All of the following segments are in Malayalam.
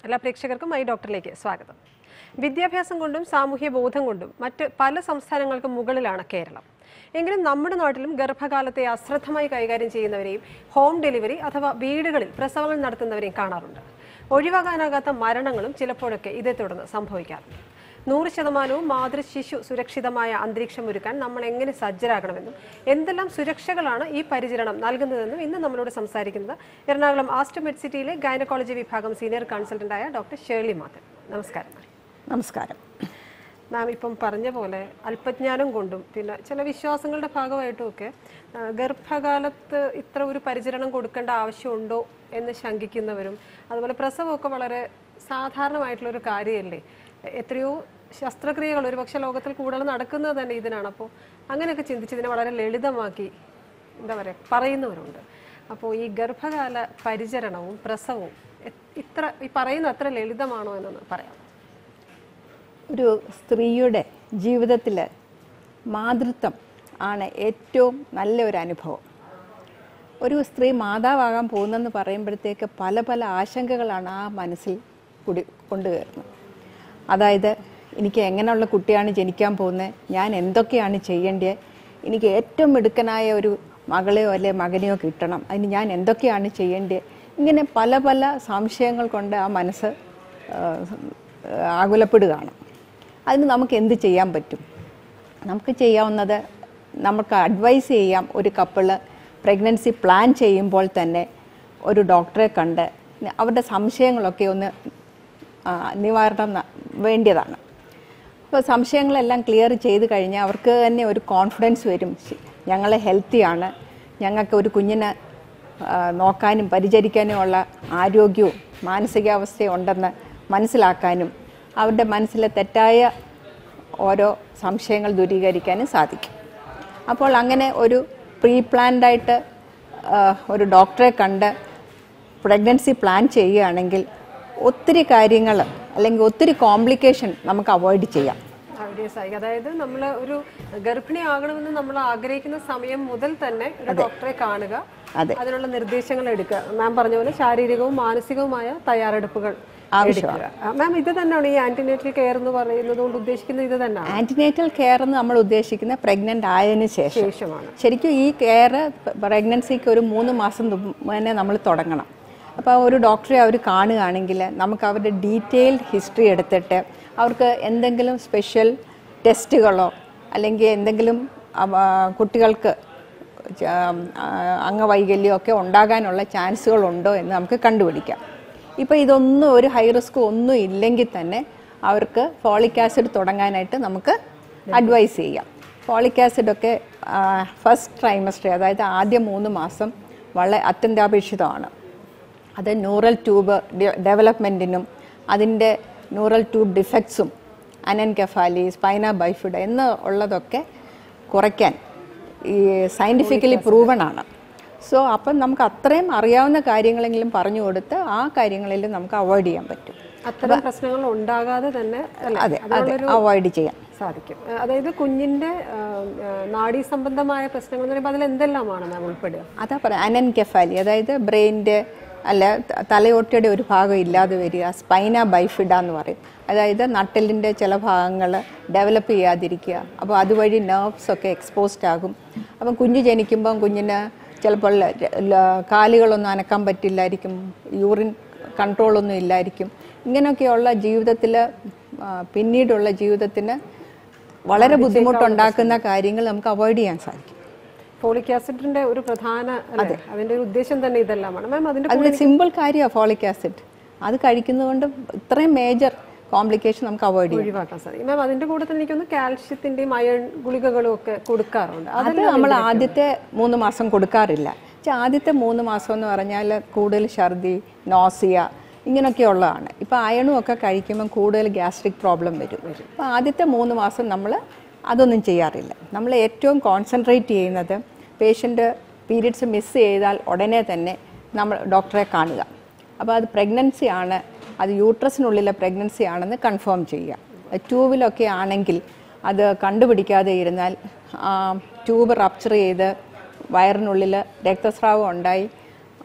എല്ലാ പ്രേക്ഷകർക്കും ഐ ഡോക്ടറിലേക്ക് സ്വാഗതം വിദ്യാഭ്യാസം കൊണ്ടും സാമൂഹ്യ ബോധം കൊണ്ടും മറ്റ് പല സംസ്ഥാനങ്ങൾക്കും മുകളിലാണ് കേരളം എങ്കിലും നമ്മുടെ നാട്ടിലും ഗർഭകാലത്തെ അശ്രദ്ധമായി കൈകാര്യം ചെയ്യുന്നവരെയും ഹോം ഡെലിവറി അഥവാ വീടുകളിൽ പ്രസവങ്ങൾ നടത്തുന്നവരെയും കാണാറുണ്ട് ഒഴിവാക്കാനാകാത്ത മരണങ്ങളും ചിലപ്പോഴൊക്കെ ഇതേ തുടർന്ന് സംഭവിക്കാറുണ്ട് നൂറ് ശതമാനവും മാതൃ ശിശു സുരക്ഷിതമായ അന്തരീക്ഷം ഒരുക്കാൻ നമ്മൾ എങ്ങനെ സജ്ജരാകണമെന്നും എന്തെല്ലാം സുരക്ഷകളാണ് ഈ പരിചരണം നൽകുന്നതെന്നും ഇന്ന് നമ്മളോട് സംസാരിക്കുന്നത് എറണാകുളം ആസ്റ്റർ മെഡ്സിറ്റിയിലെ ഗൈനക്കോളജി വിഭാഗം സീനിയർ കൺസൾട്ടന്റായ ഡോക്ടർ ഷേർലി മാത്തൻ നമസ്കാരം മാം. നമസ്കാരം മാം ഇപ്പം പറഞ്ഞ പോലെ അല്പജ്ഞാനം കൊണ്ടും പിന്നെ ചില വിശ്വാസങ്ങളുടെ ഭാഗമായിട്ടും ഒക്കെ ആ, ഗർഭകാലത്ത് ഇത്ര ഒരു പരിചരണം കൊടുക്കേണ്ട ആവശ്യമുണ്ടോ എന്ന് ശങ്കിക്കുന്നവരും അതുപോലെ പ്രസവമൊക്കെ വളരെ സാധാരണമായിട്ടുള്ള ഒരു കാര്യമല്ലേ എത്രയോ ശസ്ത്രക്രിയകൾ ഒരുപക്ഷെ ലോകത്തിൽ കൂടുതൽ നടക്കുന്നത് തന്നെ ഇതിനാണ് അപ്പോൾ അങ്ങനെയൊക്കെ ചിന്തിച്ച് ഇതിനെ വളരെ ലളിതമാക്കി എന്താ പറയുക പറയുന്നവരുണ്ട് അപ്പോൾ ഈ ഗർഭകാല പരിചരണവും പ്രസവവും എ- ഇത്ര ഈ പറയുന്ന അത്ര ലളിതമാണോ എന്നൊന്ന് പറയാം ഒരു സ്ത്രീയുടെ ജീവിതത്തിൽ മാതൃത്വം ആണ് ഏറ്റവും നല്ല ഒരു അനുഭവം ഒരു സ്ത്രീ മാതാവാകാൻ പോകുന്നെന്ന് പറയുമ്പോഴത്തേക്ക് പല പല ആശങ്കകളാണ് ആ മനസ്സിൽ കുടി കൊണ്ടുകയറുന്നത് അതായത് എനിക്ക് എങ്ങനെയുള്ള കുട്ടിയാണ് ജനിക്കാൻ പോകുന്നത് ഞാൻ എന്തൊക്കെയാണ് ചെയ്യേണ്ടത് എനിക്ക് ഏറ്റവും മിടുക്കനായ ഒരു മകളെയോ അല്ലെ മകനെയോ കിട്ടണം അതിന് ഞാൻ എന്തൊക്കെയാണ് ചെയ്യേണ്ടത് ഇങ്ങനെ പല പല സംശയങ്ങൾ കൊണ്ട് ആ മനസ്സ് ആ, ആകുലപ്പെടുകയാണ് അതിന് നമുക്ക് എന്ത് ചെയ്യാൻ പറ്റും നമുക്ക് ചെയ്യാവുന്നത് നമുക്ക് അഡ്വൈസ് ചെയ്യാം ഒരു കപ്പിള് പ്രഗ്നൻസി പ്ലാൻ ചെയ്യുമ്പോൾ തന്നെ ഒരു ഡോക്ടറെ കണ്ട് അവരുടെ സംശയങ്ങളൊക്കെ ഒന്ന് ആ, നിവാരണം ന- വേണ്ടിയതാണ് അപ്പോൾ സംശയങ്ങളെല്ലാം ക്ലിയർ ചെയ്ത് കഴിഞ്ഞാൽ അവർക്ക് തന്നെ ഒരു കോൺഫിഡൻസ് വരും ശ- ഞങ്ങൾ ഹെൽത്തിയാണ് ഞങ്ങൾക്ക് ഒരു കുഞ്ഞിനെ ആ, നോക്കാനും പരിചരിക്കാനും ഉള്ള ആരോഗ്യവും മാനസികാവസ്ഥയും ഉണ്ടെന്ന് മനസ്സിലാക്കാനും അവരുടെ മനസ്സിലെ തെറ്റായ ഓരോ സംശയങ്ങൾ ദൂരീകരിക്കാനും സാധിക്കും അപ്പോൾ അങ്ങനെ ഒരു പ്രീ പ്ലാൻഡായിട്ട് ഒരു ഡോക്ടറെ കണ്ട് പ്രഗ്നൻസി പ്ലാൻ ചെയ്യുകയാണെങ്കിൽ ഒത്തിരി കാര്യങ്ങൾ അല്ലെങ്കിൽ ഒത്തിരി കോംപ്ലിക്കേഷൻ നമുക്ക് അവോയ്ഡ് ചെയ്യാം അവിടെ സായി അതായത് നമ്മൾ ഒരു ഗർഭിണി ആകണമെന്ന് നമ്മൾ ആഗ്രഹിക്കുന്ന സമയം മുതൽ തന്നെ ഒരു ഡോക്ടറെ കാണുക അതെ. അതിനുള്ള നിർദ്ദേശങ്ങൾ എടുക്കുക മാം പറഞ്ഞ പോലെ ശാരീരികവും മാനസികവുമായ തയ്യാറെടുപ്പുകൾ ആവശ്യമാണ്. എടുക്കുക. ആ, മാം ഇത് തന്നെയാണ് ഈ ആന്റിനേറ്റൽ കെയർ എന്ന് പറയുന്നത് കൊണ്ട് ഉദ്ദേശിക്കുന്നത് ഇത് തന്നെയാണ് ആൻറ്റിനേറ്റൽ കെയർ എന്ന് നമ്മൾ ഉദ്ദേശിക്കുന്ന പ്രഗ്നൻ്റ് ആയതിനു ശേഷം ശേഷമാണ് ശരിക്കും ഈ കെയർ പ്രഗ്നൻസിക്ക് ഒരു മൂന്ന് മാസം തന്നെ നമ്മൾ തുടങ്ങണം അപ്പോൾ ഒരു ഡോക്ടറെ അവർ കാണുകയാണെങ്കിൽ നമുക്ക് അവരുടെ ഡീറ്റെയിൽഡ് ഹിസ്റ്ററി എടുത്തിട്ട് അവർക്ക് എന്തെങ്കിലും സ്പെഷ്യൽ ടെസ്റ്റുകളോ അല്ലെങ്കിൽ എന്തെങ്കിലും അവ- കുട്ടികൾക്ക് ച- ആ, അംഗവൈകല്യമോ ഒക്കെ ഉണ്ടാകാനുള്ള ചാൻസുകളുണ്ടോ എന്ന് നമുക്ക് കണ്ടുപിടിക്കാം ഇപ്പോൾ ഇതൊന്നും ഒരു ഹൈ റിസ്ക് ഒന്നും ഇല്ലെങ്കിൽ തന്നെ അവർക്ക് ഫോളിക് ആസിഡ് തുടങ്ങാനായിട്ട് നമുക്ക് അഡ്വൈസ് ചെയ്യാം ഫോളിക് ആസിഡൊക്കെ ഫസ്റ്റ് ട്രൈമസ്റ്റർ അതായത് ആദ്യ മൂന്ന് മാസം വളരെ അത്യന്താപേക്ഷിതമാണ് അത് ന്യൂറൽ ട്യൂബ് ഡെവലപ്മെൻറ്റിനും അതിൻ്റെ ന്യൂറൽ ട്യൂബ് ഡിഫക്ട്സും അനൻകെഫാലി സ്പൈന ബൈഫിഡ എന്ന് ഉള്ളതൊക്കെ കുറയ്ക്കാൻ ഈ സയൻറ്റിഫിക്കലി പ്രൂവൺ ആണ് സോ അപ്പം നമുക്ക് അത്രയും അറിയാവുന്ന കാര്യങ്ങളെങ്കിലും പറഞ്ഞു കൊടുത്ത് ആ കാര്യങ്ങളിൽ നമുക്ക് അവോയ്ഡ് ചെയ്യാൻ പറ്റും അത്തരം പ്രശ്നങ്ങൾ ഉണ്ടാകാതെ തന്നെ അല്ലേ? അതെ അതെ അവോയ്ഡ് ചെയ്യാം സാധിക്കും ആ, അതായത് കുഞ്ഞിന്റെ ആ, ആ, നാഡീ സംബന്ധമായ പ്രശ്നങ്ങൾ എന്ന് പറയുമ്പോൾ അതിൽ എന്തെല്ലാമാണ് മാം ഉൾപ്പെടുക അതാ പറയാം അനൻകെഫാലി അതായത് ബ്രെയിനിൻ്റെ അല്ല ത- തലയോട്ടിയുടെ ഒരു ഭാഗം ഇല്ലാതെ വരിക സ്പൈന ബൈഫിഡ എന്ന് പറയും അതായത് നട്ടലിൻ്റെ ചില ഭാഗങ്ങൾ ഡെവലപ്പ് ചെയ്യാതിരിക്കുക അപ്പോൾ അതുവഴി നെർവ്സ് ഒക്കെ എക്സ്പോസ്ഡ് ആകും അപ്പം കുഞ്ഞ് ജനിക്കുമ്പം കുഞ്ഞിന് ചിലപ്പോൾ ല- ല- കാലുകളൊന്നും അനക്കാൻ പറ്റില്ലായിരിക്കും യൂറിൻ കൺട്രോളൊന്നും ഇല്ലായിരിക്കും ഇങ്ങനെയൊക്കെയുള്ള ജീവിതത്തിൽ പിന്നീടുള്ള ജീവിതത്തിന് വളരെ ബുദ്ധിമുട്ടുണ്ടാക്കുന്ന കാര്യങ്ങൾ നമുക്ക് അവോയ്ഡ് ചെയ്യാൻ സാധിക്കും ഫോളിക് ആസിഡിന്റെ ഒരു പ്രധാന അല്ലേ? അതിന്റെ ഒരു ഉദ്ദേശം തന്നെ ഇതെല്ലാമാണ് മാം അതിന്റെ അതിന് സിമ്പിൾ കാര്യമാണ് ഫോളിക് ആസിഡ് അത് കഴിക്കുന്നതുകൊണ്ട് ഇത്രയും മേജർ കോംപ്ലിക്കേഷൻ നമുക്ക് അവോയ്ഡ് ചെയ്യാം ഒഴിവാക്കാൻ സാധിക്കും മാം അതിന്റെ കൂടെ തന്നെ എനിക്കൊന്ന് കാൽഷ്യത്തിന്റെയും അയൺ ഗുളികകളും ഒക്കെ കൊടുക്കാറുണ്ട് അത് അത് നമ്മൾ ആദ്യത്തെ മൂന്ന് മാസം കൊടുക്കാറില്ല പക്ഷേ ആദ്യത്തെ മൂന്ന് മാസം എന്ന് പറഞ്ഞാൽ കൂടുതൽ ഛർദി നോസിയ ഇങ്ങനെയൊക്കെയുള്ളതാണ് ഇപ്പോൾ അയണും ഒക്കെ കഴിക്കുമ്പോൾ കൂടുതൽ ഗ്യാസ്ട്രിക് പ്രോബ്ലം വരും അപ്പോൾ ആദ്യത്തെ മൂന്ന് മാസം നമ്മൾ അതൊന്നും ചെയ്യാറില്ല നമ്മൾ ഏറ്റവും കോൺസെൻട്രേറ്റ് ചെയ്യുന്നത് പേഷ്യൻ്റ് പീരിയഡ്സ് മിസ് ചെയ്താൽ ഉടനെ തന്നെ നമ്മൾ ഡോക്ടറെ കാണുക അപ്പോൾ അത് പ്രഗ്നൻസി ആണ് അത് യൂട്രസിനുള്ളിലെ പ്രഗ്നൻസി ആണെന്ന് കൺഫേം ചെയ്യുക ട്യൂബിലൊക്കെ ആണെങ്കിൽ അത് കണ്ടുപിടിക്കാതെ ഇരുന്നാൽ ട്യൂബ് റപ്ചർ ചെയ്ത് വയറിനുള്ളിൽ രക്തസ്രാവം ഉണ്ടായി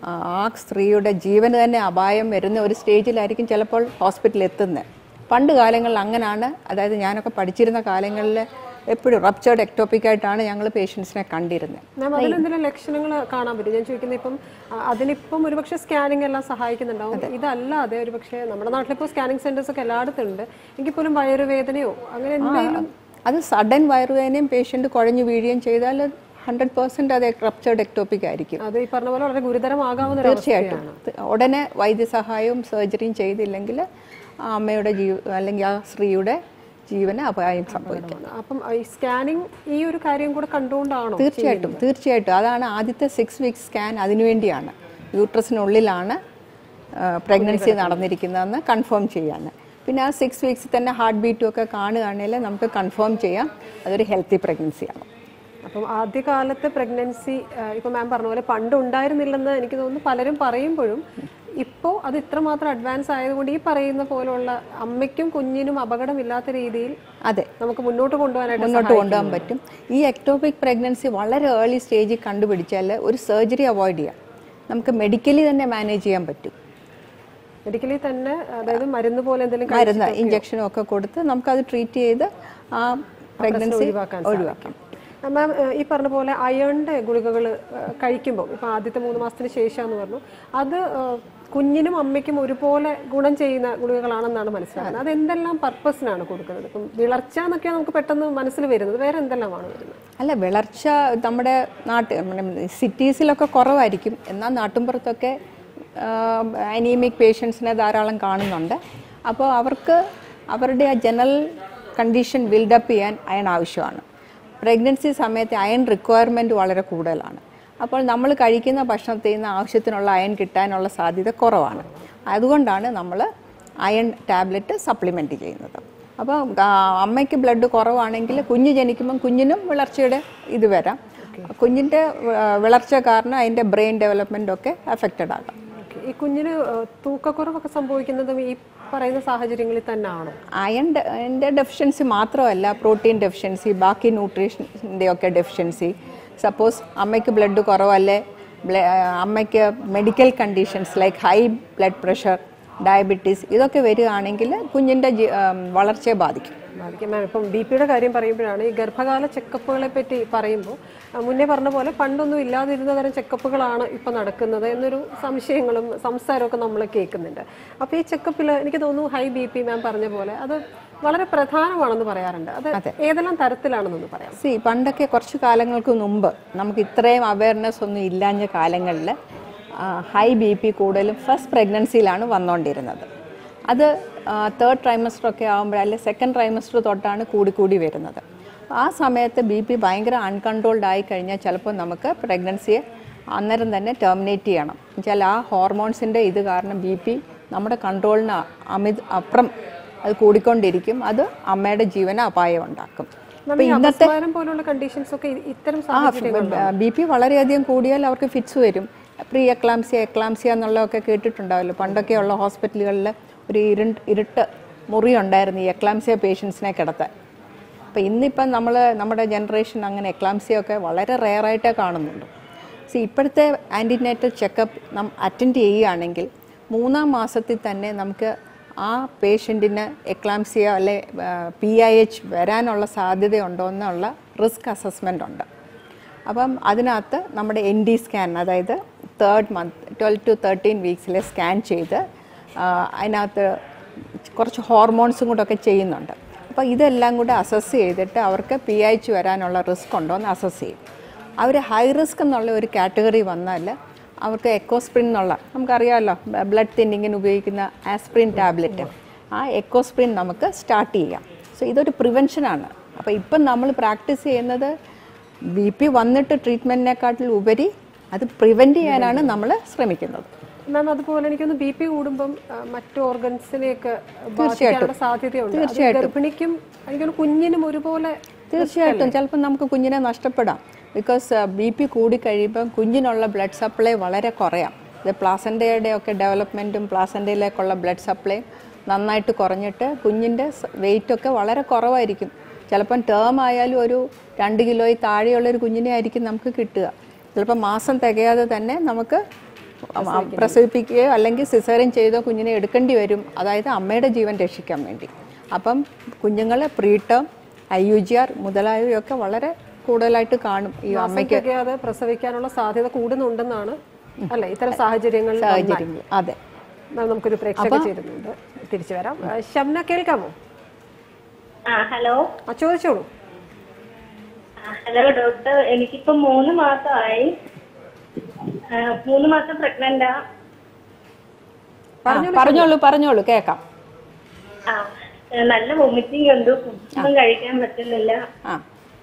ആ ആ സ്ത്രീയുടെ ജീവന് തന്നെ അപായം വരുന്ന ഒരു സ്റ്റേജിലായിരിക്കും ചിലപ്പോൾ ഹോസ്പിറ്റലിൽ എത്തുന്നത് പണ്ട് കാലങ്ങളിൽ അങ്ങനെയാണ് അതായത് ഞാനൊക്കെ പഠിച്ചിരുന്ന കാലങ്ങളിൽ എപ്പോഴും റപ്ചേർഡ് എക്ടോപ്പിക് ആയിട്ടാണ് ഞങ്ങൾ പേഷ്യൻസിനെ കണ്ടിരുന്നത് മാം അതിലെന്തെങ്കിലും ലക്ഷണങ്ങൾ കാണാൻ പറ്റും ഞാൻ ചോദിക്കുന്നത് ഇപ്പം ആ, അതിനിപ്പം ഒരുപക്ഷെ സ്കാനിങ് എല്ലാം സഹായിക്കുന്നുണ്ടാവും ഇതല്ലാതെ ഒരുപക്ഷെ നമ്മുടെ നാട്ടിലിപ്പോൾ സ്കാനിങ് സെന്റേഴ്സ് ഒക്കെ എല്ലായിടത്തും ഉണ്ട് എങ്കിൽ പോലും വയറുവേദനയോ അങ്ങനെ എന്തെങ്കിലും അത് സഡൻ വയറുവേദനയും പേഷ്യൻ്റ് കുഴഞ്ഞു വീഴുകയും ചെയ്താൽ ഹൺഡ്രഡ് പെർസെൻറ്റ് അത് റപ്ചേർഡ് എക്ടോപ്പിക് ആയിരിക്കും അത് ഈ പറഞ്ഞ പോലെ വളരെ ഗുരുതരമാകാവുന്ന ഒരു തീർച്ചയായിട്ടും ത- ഉടനെ വൈദ്യസഹായവും സർജറിയും ചെയ്തില്ലെങ്കിൽ ആ അമ്മയുടെ ജീവ അല്ലെങ്കിൽ ആ സ്ത്രീയുടെ ജീവന് അപായം സംഭവിക്കും അവസ്ഥയാണ്. അപ്പം ഈ സ്കാനിങ് ഈ ഒരു കാര്യം കൂടെ കണ്ടുകൊണ്ടാണോ തീർച്ചയായിട്ടും തീർച്ചയായിട്ടും അതാണ് ആദ്യത്തെ സിക്സ് വീക്ക് സ്കാൻ അതിനുവേണ്ടിയാണ് യൂട്രസിനുള്ളിലാണ് പ്രഗ്നൻസി നടന്നിരിക്കുന്നതെന്ന് കൺഫേം ചെയ്യാൻ പിന്നെ ആ സിക്സ് വീക്സിൽ തന്നെ ഹാർട്ട് ബീറ്റും ഒക്കെ കാണുകയാണെങ്കിൽ നമുക്ക് കൺഫേം ചെയ്യാം അതൊരു ഹെൽത്തി പ്രഗ്നൻസിയാണ് അപ്പം ആദ്യകാലത്തെ പ്രഗ്നൻസി ഇപ്പൊ മാം പറഞ്ഞ പോലെ പണ്ട് ഉണ്ടായിരുന്നില്ലെന്ന് എനിക്ക് തോന്നുന്നു പലരും പറയുമ്പോഴും ഇപ്പോൾ അത് ഇത്രമാത്രം അഡ്വാൻസ് ആയതുകൊണ്ട് ഈ പറയുന്ന പോലുള്ള അമ്മയ്ക്കും കുഞ്ഞിനും അപകടമില്ലാത്ത രീതിയിൽ അതെ നമുക്ക് മുന്നോട്ട് കൊണ്ടുപോകാനായിട്ട് മുന്നോട്ട് കൊണ്ടുപോകാൻ പറ്റും ഈ എക്ടോപിക് പ്രഗ്നൻസി വളരെ ഏർലി സ്റ്റേജിൽ കണ്ടുപിടിച്ചാൽ ഒരു സർജറി അവോയ്ഡ് ചെയ്യാം നമുക്ക് മെഡിക്കലി തന്നെ മാനേജ് ചെയ്യാൻ പറ്റും മെഡിക്കലി തന്നെ അതായത് മരുന്ന് പോലെ എന്തെങ്കിലും മരുന്ന് ഇഞ്ചക്ഷനും ഒക്കെ കൊടുത്ത് നമുക്കത് ട്രീറ്റ് ചെയ്ത് ആ പ്രഗ്നൻസി ഒഴിവാക്കാൻ ഒഴിവാക്കാം മാം ഈ പറഞ്ഞ പോലെ അയണിന്റെ ഗുളികകൾ കഴിക്കുമ്പോൾ ഇപ്പൊ ആദ്യത്തെ മൂന്ന് മാസത്തിന് ശേഷമെന്ന് പറഞ്ഞു അത് ആ, കുഞ്ഞിനും അമ്മയ്ക്കും ഒരുപോലെ ഗുണം ചെയ്യുന്ന ഗുളികകളാണെന്നാണ് മനസ്സിലാക്കുന്നത് അത് എന്തെല്ലാം പർപ്പസിനാണ് കൊടുക്കുന്നത് ഇപ്പം വിളർച്ച എന്നൊക്കെയാണ് നമുക്ക് പെട്ടെന്ന് മനസ്സിൽ വരുന്നത് വേറെ എന്തെല്ലാമാണ് വരുന്നത് അല്ല വിളർച്ച നമ്മുടെ നാട്ട് സിറ്റീസിലൊക്കെ കുറവായിരിക്കും എന്നാൽ നാട്ടിൻപുറത്തൊക്കെ അനീമിക് പേഷ്യൻസിനെ ധാരാളം കാണുന്നുണ്ട് അപ്പോൾ അവർക്ക് അവരുടെ ആ ജനറൽ കണ്ടീഷൻ ബിൽഡപ്പ് ചെയ്യാൻ അയൺ ആവശ്യമാണ് പ്രഗ്നൻസി സമയത്ത് അയൺ റിക്വയർമെൻറ്റ് വളരെ കൂടുതലാണ് അപ്പോൾ നമ്മൾ കഴിക്കുന്ന ഭക്ഷണത്തിൽ നിന്ന് ആവശ്യത്തിനുള്ള അയൺ കിട്ടാനുള്ള സാധ്യത കുറവാണ് അതുകൊണ്ടാണ് നമ്മൾ അയൺ ടാബ്ലറ്റ് സപ്ലിമെൻറ്റ് ചെയ്യുന്നത് അപ്പോൾ ആ, അമ്മയ്ക്ക് ബ്ലഡ് കുറവാണെങ്കിൽ കുഞ്ഞ് ജനിക്കുമ്പം കുഞ്ഞിനും വിളർച്ചയുടെ ഇത് വരാം കുഞ്ഞിൻ്റെ വിളർച്ച കാരണം അതിൻ്റെ ബ്രെയിൻ ഡെവലപ്മെൻ്റ് ഒക്കെ അഫക്റ്റഡ് ആകാം ഓക്കെ ഈ കുഞ്ഞിന് ആ, തൂക്കക്കുറവൊക്കെ സംഭവിക്കുന്നതും ഈ പറയുന്ന സാഹചര്യങ്ങളിൽ തന്നെയാണോ അയൺ എൻ്റെ ഡെഫിഷ്യൻസി മാത്രമല്ല പ്രോട്ടീൻ ഡെഫിഷ്യൻസി ബാക്കി ന്യൂട്രീഷൻ്റെ ഒക്കെ ഡെഫിഷ്യൻസി സപ്പോസ് അമ്മയ്ക്ക് ബ്ലഡ് കുറവല്ലേ ബ്ല- അമ്മയ്ക്ക് medical conditions like high blood pressure diabetes ഇതൊക്കെ വരികയാണെങ്കിൽ കുഞ്ഞിൻ്റെ ജി- ആം, വളർച്ചയെ ബാധിക്കും ബാധിക്കും മാം ഇപ്പം ബി പിയുടെ കാര്യം പറയുമ്പോഴാണ് ഈ ഗർഭകാല ചെക്കപ്പുകളെ പറ്റി പറയുമ്പോൾ ആ, മുന്നേ പറഞ്ഞ പോലെ പണ്ടൊന്നും ഇല്ലാതിരുന്ന തരം ചെക്കപ്പുകളാണ് ഇപ്പം നടക്കുന്നത് എന്നൊരു സംശയങ്ങളും സംസാരമൊക്കെ നമ്മൾ കേൾക്കുന്നുണ്ട് അപ്പോൾ ഈ ചെക്കപ്പിൽ എനിക്ക് തോന്നുന്നു ഹൈ ബി പി മാം പറഞ്ഞ പോലെ അത് വളരെ പ്രധാനമാണെന്ന് പറയാറുണ്ട് അത് ഏതെല്ലാം തരത്തിലാണെന്നൊന്ന് പറയാം സി പണ്ടൊക്കെ കുറച്ച് കാലങ്ങൾക്ക് മുമ്പ് നമുക്ക് ഇത്രയും അവയർനെസ് ഒന്നും ഇല്ലാഞ്ഞ കാലങ്ങളിൽ ഹൈ ബി പി കൂടുതലും ഫസ്റ്റ് പ്രഗ്നൻസിയിലാണ് വന്നുകൊണ്ടിരുന്നത് അത് തേർഡ് ട്രൈമസ്റ്റർ ഒക്കെ ആകുമ്പോൾ അല്ലെങ്കിൽ സെക്കൻഡ് ട്രൈമസ്റ്റർ തൊട്ടാണ് കൂടിക്കൂടി വരുന്നത് ആ സമയത്ത് ബി പി ഭയങ്കര അൺകൺട്രോൾഡ് ആയി കഴിഞ്ഞാൽ ചിലപ്പോൾ നമുക്ക് പ്രഗ്നൻസിയെ അന്നേരം തന്നെ ടെർമിനേറ്റ് ചെയ്യണം എന്നുവെച്ചാൽ ആ ഹോർമോൺസിൻ്റെ ഇത് കാരണം ബി പി നമ്മുടെ കൺട്രോളിന് അമിത് അപ്പുറം അത് കൂടിക്കൊണ്ടിരിക്കും അത് അമ്മയുടെ ജീവന് അപായം ഉണ്ടാക്കും നമ്മൾ ഈ അപസ്മാരം പോലുള്ള കണ്ടീഷൻസ് ഒക്കെ ഇ- ഇത്തരം സാഹചര്യങ്ങൾ ബി പി വളരെയധികം കൂടിയാൽ അവർക്ക് ഫിറ്റ്സ് വരും പ്രീ എക്ലാംസിയ എക്ലാംസിയ എന്നുള്ളതൊക്കെ കേട്ടിട്ടുണ്ടാവല്ലോ പണ്ടൊക്കെയുള്ള ഹോസ്പിറ്റലുകളിൽ ഒരു ഇരുണ്ട് ഇരുട്ട് മുറി ഉണ്ടായിരുന്നു ഈ എക്ലാംസിയ പേഷ്യൻസിനെ കിടത്താൻ അപ്പോൾ ഇന്നിപ്പം നമ്മൾ നമ്മുടെ ജനറേഷൻ അങ്ങനെ എക്ലാംസിയ ഒക്കെ വളരെ റെയറായിട്ടേ കാണുന്നുണ്ട് സി ഇപ്പോഴത്തെ ആൻറ്റിനേറ്റൽ ചെക്കപ്പ് നം അറ്റൻഡ് ചെയ്യുകയാണെങ്കിൽ മൂന്നാം മാസത്തിൽ തന്നെ നമുക്ക് ആ പേഷ്യൻറ്റിന് എക്ലാംസിയ അല്ലെ പി ഐ എച്ച് വരാനുള്ള സാധ്യതയുണ്ടോ എന്നുള്ള റിസ്ക് അസസ്മെൻ്റ് ഉണ്ട് അപ്പം അതിനകത്ത് നമ്മുടെ എൻ ഡി സ്കാൻ അതായത് third month twelve to thirteen വീക്സിൽ സ്കാൻ ചെയ്ത് ആ, അതിനകത്ത് കുറച്ച് ഹോർമോൺസും കൂടെ ഒക്കെ ചെയ്യുന്നുണ്ട് അപ്പോൾ ഇതെല്ലാം കൂടെ അസസ് ചെയ്തിട്ട് അവർക്ക് പി എച്ച് വരാനുള്ള റിസ്ക് ഉണ്ടോ എന്ന് അസസ് ചെയ്യും അവർ ഹൈ റിസ്ക് എന്നുള്ള ഒരു കാറ്റഗറി വന്നാൽ അവർക്ക് എക്കോസ്പ്രിൻ എന്നുള്ള നമുക്കറിയാമല്ലോ ബ്ലഡ് തിന്നിങ്ങിന് ഉപയോഗിക്കുന്ന ആസ്പ്രിൻ ടാബ്ലറ്റ് ആ എക്കോസ്പ്രിൻ നമുക്ക് സ്റ്റാർട്ട് ചെയ്യാം സോ ഇതൊരു പ്രിവെൻഷനാണ് അപ്പോൾ ഇപ്പം നമ്മൾ പ്രാക്ടീസ് ചെയ്യുന്നത് ബി പി വന്നിട്ട് ട്രീറ്റ്മെൻറ്റിനെക്കാട്ടിൽ ഉപരി അത് പ്രിവെൻറ്റ് ചെയ്യാനാണ് നമ്മൾ ശ്രമിക്കുന്നത് മാം അതുപോലെ എനിക്കൊന്ന് ബി പി കൂടുമ്പം ആ, മറ്റു ഓർഗൻസിനെയൊക്കെ ബാധിക്കാനുള്ള സാധ്യതയുണ്ട് അത് ഗർഭിണിക്കും എനിക്കൊന്ന് കുഞ്ഞിനും ഒരുപോലെ തീർച്ചയായിട്ടും ചിലപ്പോൾ നമുക്ക് കുഞ്ഞിനെ നഷ്ടപ്പെടാം ബിക്കോസ് ബി പി കൂടിക്കഴിയുമ്പം കുഞ്ഞിനുള്ള ബ്ലഡ് സപ്ലൈ വളരെ കുറയാം ഇത് പ്ലാസൻ്റയുടെ ഒക്കെ ഡെവലപ്മെൻറ്റും പ്ലാസൻ്റയിലേക്കുള്ള ബ്ലഡ് സപ്ലൈ നന്നായിട്ട് കുറഞ്ഞിട്ട് കുഞ്ഞിൻ്റെ വെയിറ്റ് ഒക്കെ വളരെ കുറവായിരിക്കും ചിലപ്പം ടേം ആയാലും ഒരു രണ്ട് കിലോയിൽ താഴെയുള്ള ഒരു കുഞ്ഞിനെ ആയിരിക്കും നമുക്ക് കിട്ടുക ചിലപ്പോൾ മാസം തികയാതെ തന്നെ നമുക്ക് പ്രസവിപ്പിക്കുകയോ അല്ലെങ്കിൽ സിസേറിയൻ ചെയ്തോ കുഞ്ഞിനെ എടുക്കേണ്ടി വരും അതായത് അമ്മയുടെ ജീവൻ രക്ഷിക്കാൻ വേണ്ടി അപ്പം കുഞ്ഞുങ്ങൾ preterm I U G R മുതലായവയൊക്കെ വളരെ കൂടുതലായിട്ട് കാണും ഈ അമ്മയ്ക്ക് തികയാതെ പ്രസവിക്കാനുള്ള സാധ്യത കൂടുന്നുണ്ടെന്നാണ് അല്ലെ ഇത്തരം സാഹചര്യങ്ങളിൽ സാഹചര്യങ്ങൾ അതെ മാം, നമുക്കൊരു പ്രേക്ഷക ചേരുന്നുണ്ട് തിരിച്ചു വരാം ആ, ഷംന കേൾക്കാമോ ആ ഹലോ ആ ചോദിച്ചോളൂ ആ, ഹലോ ഡോക്ടർ എനിക്കിപ്പോ മൂന്ന് മാസമായി ആ, മൂന്ന് മാസം പ്രഗ്നന്റാ ആ, പറഞ്ഞോളൂ പറഞ്ഞോളൂ കേൾക്കാം ആ ഏ, നല്ല വൊമിറ്റിംഗ് ഉണ്ട് ഫുഡൊന്നും കഴിക്കാൻ പറ്റുന്നില്ല ആ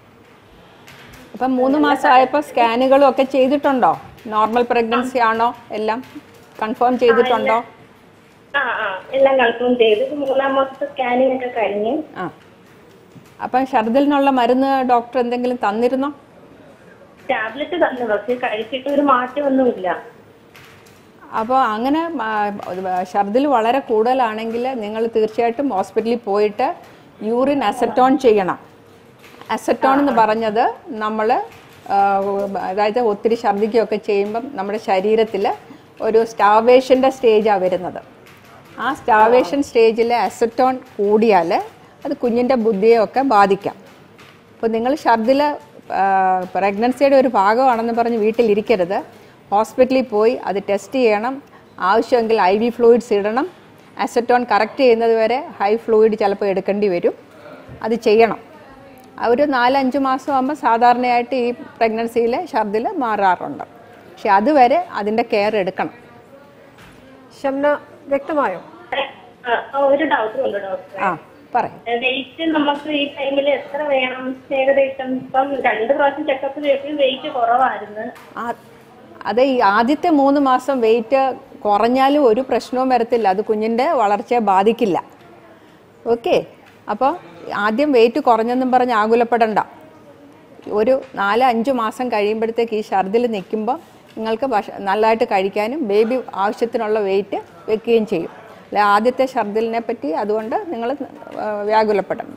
അപ്പം മൂന്ന് മാസമായപ്പോൾ സ്കാനുകളും ഒക്കെ ചെയ്തിട്ടുണ്ടോ നോർമൽ പ്രഗ്നൻസി ആണോ എല്ലാം കൺഫേം ചെയ്തിട്ടുണ്ടോ ആ ആ എല്ലാം കൺഫേം ചെയ്തു ഇത് മൂന്നാം മാസത്തെ സ്കാനിങ് ഒക്കെ കഴിഞ്ഞു ആ അപ്പം ഛർദിലിനുള്ള മരുന്ന് ഡോക്ടർ എന്തെങ്കിലും തന്നിരുന്നോ ടാബ്ലറ്റ് തന്നു പക്ഷെ കഴിച്ചിട്ട് ഒരു മാറ്റമൊന്നുമില്ല അപ്പോൾ അങ്ങനെ ഛർദിൽ വളരെ കൂടുതലാണെങ്കിൽ നിങ്ങൾ തീർച്ചയായിട്ടും ഹോസ്പിറ്റലിൽ പോയിട്ട് യൂറിൻ അസറ്റോൺ ചെയ്യണം അസറ്റോൺ എന്ന് പറഞ്ഞത് നമ്മൾ അതായത് ഒത്തിരി ഛർദിക്കുകയൊക്കെ ചെയ്യുമ്പം നമ്മുടെ ശരീരത്തിൽ ഒരു സ്റ്റാവേഷൻ്റെ സ്റ്റേജാണ് വരുന്നത് ആ സ്റ്റാവേഷൻ സ്റ്റേജിൽ അസറ്റോൺ കൂടിയാൽ അത് കുഞ്ഞിൻ്റെ ബുദ്ധിയെയൊക്കെ ബാധിക്കാം അപ്പോൾ നിങ്ങൾ ഛർദിൽ പ്രഗ്നൻസിയുടെ ഒരു ഭാഗമാണെന്ന് പറഞ്ഞ് വീട്ടിലിരിക്കരുത് ഹോസ്പിറ്റലിൽ പോയി അത് ടെസ്റ്റ് ചെയ്യണം ആവശ്യമെങ്കിൽ ഐ വി ഫ്ലൂയിഡ്സ് ഇടണം അസറ്റോൺ കറക്റ്റ് ചെയ്യുന്നത് വരെ ഹൈ ഫ്ലൂയിഡ് ചിലപ്പോൾ എടുക്കേണ്ടി വരും അത് ചെയ്യണം ആ ഒരു നാലഞ്ച് മാസം ആകുമ്പോൾ സാധാരണയായിട്ട് ഈ പ്രഗ്നൻസിയിൽ ഛർദിൽ മാറാറുണ്ട് പക്ഷെ അതുവരെ അതിൻ്റെ കെയർ എടുക്കണം ഷംന വ്യക്തമായോ ആ, ആ, ഒരു ഡൗട്ടും ഉണ്ട് ഡോക്ടർ ആ പറയും വെയിറ്റ് നമുക്ക് ഈ ടൈമിൽ എത്ര വേണം ഏകദേശം ഇപ്പം രണ്ട് പ്രാവശ്യം ചെക്കപ്പ് ചെയ്തപ്പോൾ വെയിറ്റ് കുറവായിരുന്നു ആ- അത് ഈ ആദ്യത്തെ മൂന്ന് മാസം വെയിറ്റ് കുറഞ്ഞാലും ഒരു പ്രശ്നവും വരത്തില്ല അത് കുഞ്ഞിൻ്റെ വളർച്ചയെ ബാധിക്കില്ല ഓക്കെ അപ്പോൾ ആദ്യം വെയിറ്റ് കുറഞ്ഞെന്നും പറഞ്ഞ് ആകുലപ്പെടണ്ട ഒരു നാല് അഞ്ച് മാസം കഴിയുമ്പോഴത്തേക്ക് ഈ ഛർദിൽ നിൽക്കുമ്പോൾ നിങ്ങൾക്ക് ഭക്ഷ നല്ലതായിട്ട് കഴിക്കാനും ബേബി ആവശ്യത്തിനുള്ള വെയിറ്റ് വെക്കുകയും ചെയ്യും അല്ല ആദ്യത്തെ ഛർദിലിനെ പറ്റി അതുകൊണ്ട് നിങ്ങൾ വ്യാകുലപ്പെടണ്ട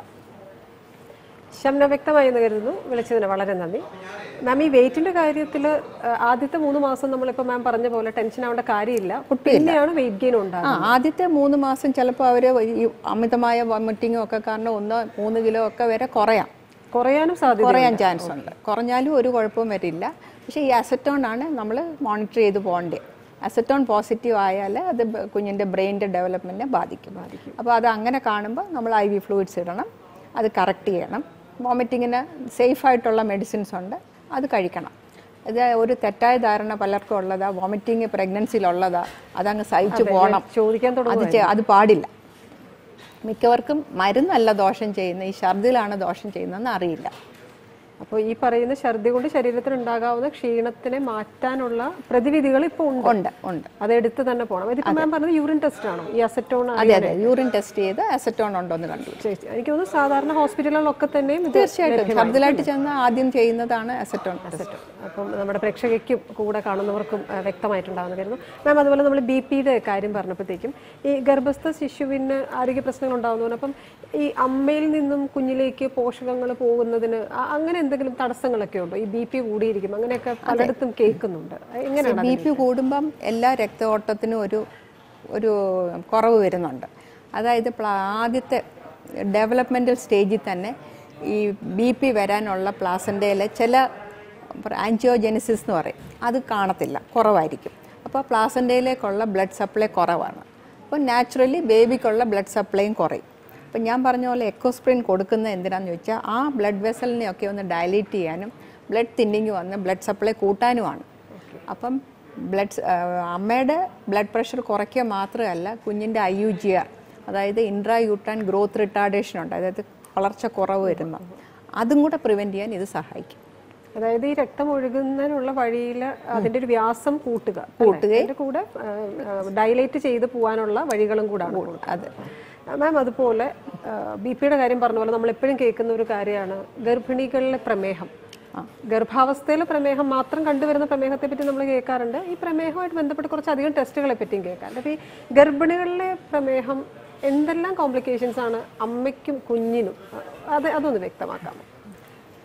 ഷംന വ്യക്തമായി എന്ന് കരുതുന്നു വിളിച്ചതിന് വളരെ നന്ദി മാം ഈ വെയിറ്റിന്റെ കാര്യത്തിൽ ആദ്യത്തെ മൂന്ന് മാസം നമ്മളിപ്പോൾ മാം പറഞ്ഞ പോലെ ടെൻഷൻ ആവേണ്ട കാര്യമില്ല പിന്നെയാണ് വെയിറ്റ് ഗെയിൻ ഉണ്ടാകുന്നത് ആ ആദ്യത്തെ മൂന്ന് മാസം ചിലപ്പോൾ അവർ ഈ അമിതമായ വോമിറ്റിങ്ങും ഒക്കെ കാരണം ഒന്ന് മൂന്ന് കിലോ ഒക്കെ വരെ കുറയാം കുറയാനും സാധ്യത കുറയാൻ ചാൻസ് ഉണ്ട് കുറഞ്ഞാലും ഒരു കുഴപ്പവും വരില്ല പക്ഷേ ഈ അസറ്റോൺ ആണ് നമ്മൾ മോണിറ്റർ ചെയ്ത് പോകേണ്ടത് അസറ്റോൺ പോസിറ്റീവ് ആയാൽ അത് ബ- കുഞ്ഞിൻ്റെ ബ്രെയിനിൻ്റെ ഡെവലപ്മെൻറ്റിനെ ബാധിക്കും അപ്പോൾ അത് അങ്ങനെ കാണുമ്പോൾ നമ്മൾ ഐ വി ഫ്ലൂയിഡ്സ് ഇടണം അത് കറക്റ്റ് ചെയ്യണം വോമിറ്റിങ്ങിന് സേഫായിട്ടുള്ള മെഡിസിൻസ് ഉണ്ട് അത് കഴിക്കണം ഇത് ഒരു തെറ്റായ ധാരണ പലർക്കും ഉള്ളതാ വോമിറ്റിങ് പ്രഗ്നൻസിയിലുള്ളതാ അതങ്ങ് സഹിച്ചു പോകണം ചോദിക്കാൻ തുടങ്ങും അത് ചെ- അത് പാടില്ല മിക്കവർക്കും മരുന്നല്ല ദോഷം ചെയ്യുന്നത് ഈ ഛർദിലാണ് ദോഷം ചെയ്യുന്നതെന്ന് അറിയില്ല അപ്പോൾ ഈ പറയുന്ന ഛർദി കൊണ്ട് ശരീരത്തിൽ ഉണ്ടാകാവുന്ന ക്ഷീണത്തിനെ മാറ്റാനുള്ള പ്രതിവിധികൾ ഇപ്പോൾ ഉണ്ട് ഉണ്ട് ഉണ്ട് അത് എടുത്ത് തന്നെ പോകണം ഇതിപ്പോൾ മാം പറഞ്ഞത് യൂറിൻ ടെസ്റ്റ് ആണോ ഈ അസറ്റോൺ അതെ അതെ യൂറിൻ ടെസ്റ്റ് ചെയ്ത് അസറ്റോൺ ഉണ്ടോ എന്ന് കണ്ടു എനിക്ക് തോന്നുന്നു സാധാരണ ഹോസ്പിറ്റലുകളിലൊക്കെ തന്നെയും ഇത് തീർച്ചയായിട്ടും ഛർദിലായിട്ട് ചെന്ന് ആദ്യം ചെയ്യുന്നതാണ് അസറ്റോൺ ടെസ്റ്റ് അപ്പം നമ്മുടെ പ്രേക്ഷകയ്ക്കും കൂടെ കാണുന്നവർക്കും ആ, വ്യക്തമായിട്ടുണ്ടാകുന്ന കരുതുന്നു മാം അതുപോലെ നമ്മൾ ബി പിയുടെ കാര്യം പറഞ്ഞപ്പോഴത്തേക്കും ഈ ഗർഭസ്ഥ ശിശുവിന് ആരോഗ്യ പ്രശ്നങ്ങൾ ഉണ്ടാകുന്നു അപ്പം ഈ അമ്മയിൽ നിന്നും കുഞ്ഞിലേക്ക് പോഷകങ്ങൾ പോകുന്നതിന് ആ- അങ്ങനെ എന്തെങ്കിലും തടസ്സങ്ങളൊക്കെ ഉണ്ടോ ഈ ബി പി കൂടിയിരിക്കും അങ്ങനെയൊക്കെ പലയിടത്തും കേൾക്കുന്നുണ്ട് എങ്ങനെയാണ് ബി പി കൂടുമ്പം എല്ലാ രക്തഓട്ടത്തിനും ഒരു ഒരു കുറവ് വരുന്നുണ്ട് അതായത് പ്ല- ആദ്യത്തെ ഡെവലപ്മെൻറ്റൽ സ്റ്റേജിൽ തന്നെ ഈ ബി പി വരാനുള്ള പ്ലാസൻ്റയിലെ ചില ആൻജിയോജെനിസിസ് എന്ന് പറയും അത് കാണത്തില്ല കുറവായിരിക്കും അപ്പോൾ പ്ലാസൻ്റയിലേക്കുള്ള ബ്ലഡ് സപ്ലൈ കുറവാണ് അപ്പോൾ നാച്ചുറലി ബേബിക്കുള്ള ബ്ലഡ് സപ്ലൈയും കുറയും അപ്പം ഞാൻ പറഞ്ഞ പോലെ എക്കോസ്പ്രിൻ കൊടുക്കുന്നത് എന്തിനാന്ന് ചോദിച്ചാൽ ആ ബ്ലഡ് വെസലിനെയൊക്കെ ഒന്ന് ഡയലേറ്റ് ചെയ്യാനും ബ്ലഡ് തിന്നിങ് വന്ന് ബ്ലഡ് സപ്ലൈ കൂട്ടാനുമാണ് അപ്പം ബ്ലഡ് അമ്മയുടെ ബ്ലഡ് പ്രഷർ കുറയ്ക്കുക മാത്രമല്ല കുഞ്ഞിൻ്റെ ഐ യു ജി ആർ അതായത് ഇൻട്രാ യൂട്ടാൻ ഗ്രോത്ത് റിട്ടാർഡേഷൻ ഉണ്ട് അതായത് വളർച്ച കുറവ് വരുന്ന അതും കൂടെ പ്രിവെൻറ്റ് ചെയ്യാൻ ഇത് സഹായിക്കും അതായത് ഈ രക്തം ഒഴുകുന്നതിനുള്ള വഴിയിൽ അതിന്റെ ഒരു വ്യാസം കൂട്ടുക കൂട്ടുകയും- അതിന്റെ കൂടെ ഡൈലേറ്റ് ചെയ്ത് പോകാനുള്ള വഴികളും കൂടാണ് അതെ മാം അതുപോലെ ബി പിയുടെ കാര്യം പറഞ്ഞ പോലെ നമ്മൾ എപ്പോഴും കേൾക്കുന്ന ഒരു കാര്യമാണ് ഗർഭിണികളിലെ പ്രമേഹം ഗർഭാവസ്ഥയിലെ പ്രമേഹം മാത്രം കണ്ടുവരുന്ന പ്രമേഹത്തെ പറ്റി നമ്മൾ കേൾക്കാറുണ്ട് ഈ പ്രമേഹമായിട്ട് ബന്ധപ്പെട്ട് കുറച്ചധികം ടെസ്റ്റുകളെ പറ്റിയും കേൾക്കാറുണ്ട് അപ്പോൾ ഈ ഗർഭിണികളിലെ പ്രമേഹം എന്തെല്ലാം കോംപ്ലിക്കേഷൻസ് ആണ് അമ്മയ്ക്കും കുഞ്ഞിനും അത് അതൊന്ന് വ്യക്തമാക്കാമോ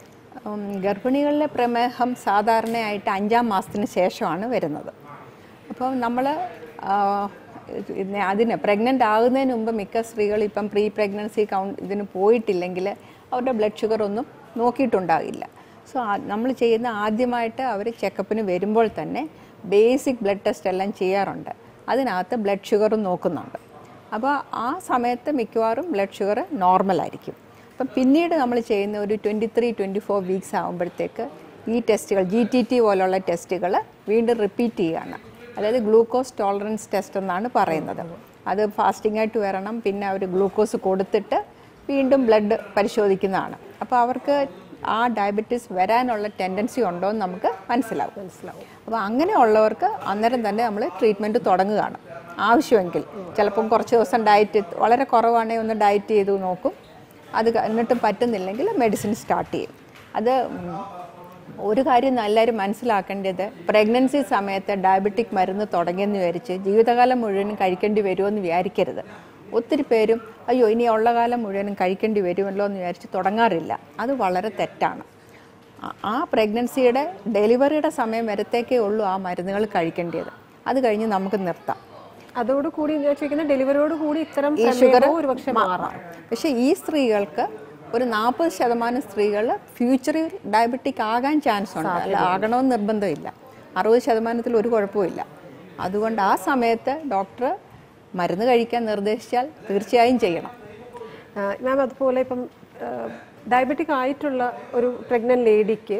ഉം, ഗർഭിണികളിലെ പ്രമേഹം സാധാരണയായിട്ട് അഞ്ചാം മാസത്തിന് ശേഷമാണ് വരുന്നത് അപ്പോൾ നമ്മൾ അതിന് പ്രഗ്നൻ്റ് ആകുന്നതിന് മുമ്പ് മിക്ക സ്ത്രീകൾ ഇപ്പം പ്രീ പ്രഗ്നൻസി കൗണ്ട് ഇതിന് പോയിട്ടില്ലെങ്കിൽ അവരുടെ ബ്ലഡ് ഷുഗർ ഒന്നും നോക്കിയിട്ടുണ്ടാകില്ല സോ നമ്മൾ ചെയ്യുന്ന ആദ്യമായിട്ട് അവർ ചെക്കപ്പിന് വരുമ്പോൾ തന്നെ ബേസിക് ബ്ലഡ് ടെസ്റ്റ് എല്ലാം ചെയ്യാറുണ്ട് അതിനകത്ത് ബ്ലഡ് ഷുഗറും നോക്കുന്നുണ്ട് അപ്പോൾ ആ സമയത്ത് മിക്കവാറും ബ്ലഡ് ഷുഗർ നോർമലായിരിക്കും അപ്പം പിന്നീട് നമ്മൾ ചെയ്യുന്ന ഒരു twenty three twenty four weeks ആകുമ്പോഴത്തേക്ക് ഈ ടെസ്റ്റുകൾ ജി ടി ടി പോലുള്ള ടെസ്റ്റുകൾ വീണ്ടും റിപ്പീറ്റ് ചെയ്യുകയാണ് അതായത് ഗ്ലൂക്കോസ് ടോളറൻസ് ടെസ്റ്റ് എന്നാണ് പറയുന്നത് അത് ഫാസ്റ്റിംഗ് ആയിട്ട് വരണം പിന്നെ അവർ ഗ്ലൂക്കോസ് കൊടുത്തിട്ട് വീണ്ടും ബ്ലഡ് പരിശോധിക്കുന്നതാണ് അപ്പോൾ അവർക്ക് ആ ഡയബറ്റീസ് വരാനുള്ള ടെൻഡൻസി ഉണ്ടോ എന്ന് നമുക്ക് മനസ്സിലാവും മനസ്സിലാവും അപ്പോൾ അങ്ങനെയുള്ളവർക്ക് അന്നേരം തന്നെ നമ്മൾ ട്രീറ്റ്മെൻറ്റ് തുടങ്ങുകയാണ് ആവശ്യമെങ്കിൽ ചിലപ്പം കുറച്ച് ദിവസം ഡയറ്റ് വളരെ കുറവാണെങ്കിൽ ഒന്ന് ഡയറ്റ് ചെയ്ത് നോക്കും അത് ക- എന്നിട്ടും പറ്റുന്നില്ലെങ്കിൽ മെഡിസിൻ സ്റ്റാർട്ട് ചെയ്യും അത് ഉം, ഒരു കാര്യം എല്ലാവരും മനസ്സിലാക്കേണ്ടത് പ്രഗ്നൻസി സമയത്ത് ഡയബറ്റിക് മരുന്ന് തുടങ്ങിയെന്ന് വിചാരിച്ച് ജീവിതകാലം മുഴുവനും കഴിക്കേണ്ടി വരുമെന്ന് വിചാരിക്കരുത് ഒത്തിരി പേരും അയ്യോ ഇനി ഉള്ള കാലം മുഴുവനും കഴിക്കേണ്ടി വരുമല്ലോ എന്ന് വിചാരിച്ച് തുടങ്ങാറില്ല അത് വളരെ തെറ്റാണ് ആ- ആ പ്രഗ്നൻസിയുടെ ഡെലിവറിയുടെ സമയം വരത്തേക്കേ ഉള്ളൂ ആ മരുന്നുകൾ കഴിക്കേണ്ടത് അത് കഴിഞ്ഞ് നമുക്ക് നിർത്താം അതോടുകൂടി ഞാൻ ചോദിക്കുന്നത് ഡെലിവറിയോട് കൂടി ഇത്തരം ഈ ഷുഗർ പ്രമേഹവും ഒരുപക്ഷെ മാറാം പക്ഷേ ഈ സ്ത്രീകൾക്ക് ഒരു നാൽപ്പത് ശതമാനം സ്ത്രീകൾ ഫ്യൂച്ചറിൽ ഡയബറ്റിക് ആകാൻ ചാൻസ് ഉണ്ട് അല്ല ആകണമെന്ന് നിർബന്ധമില്ല അറുപത് ശതമാനത്തിൽ ഒരു കുഴപ്പമില്ല അതുകൊണ്ട് ആ സമയത്ത് ഡോക്ടർ മരുന്ന് കഴിക്കാൻ നിർദ്ദേശിച്ചാൽ തീർച്ചയായും ചെയ്യണം മാം അതുപോലെ ഇപ്പം ഡയബറ്റിക് ആയിട്ടുള്ള ഒരു പ്രഗ്നന്റ് ലേഡിക്ക്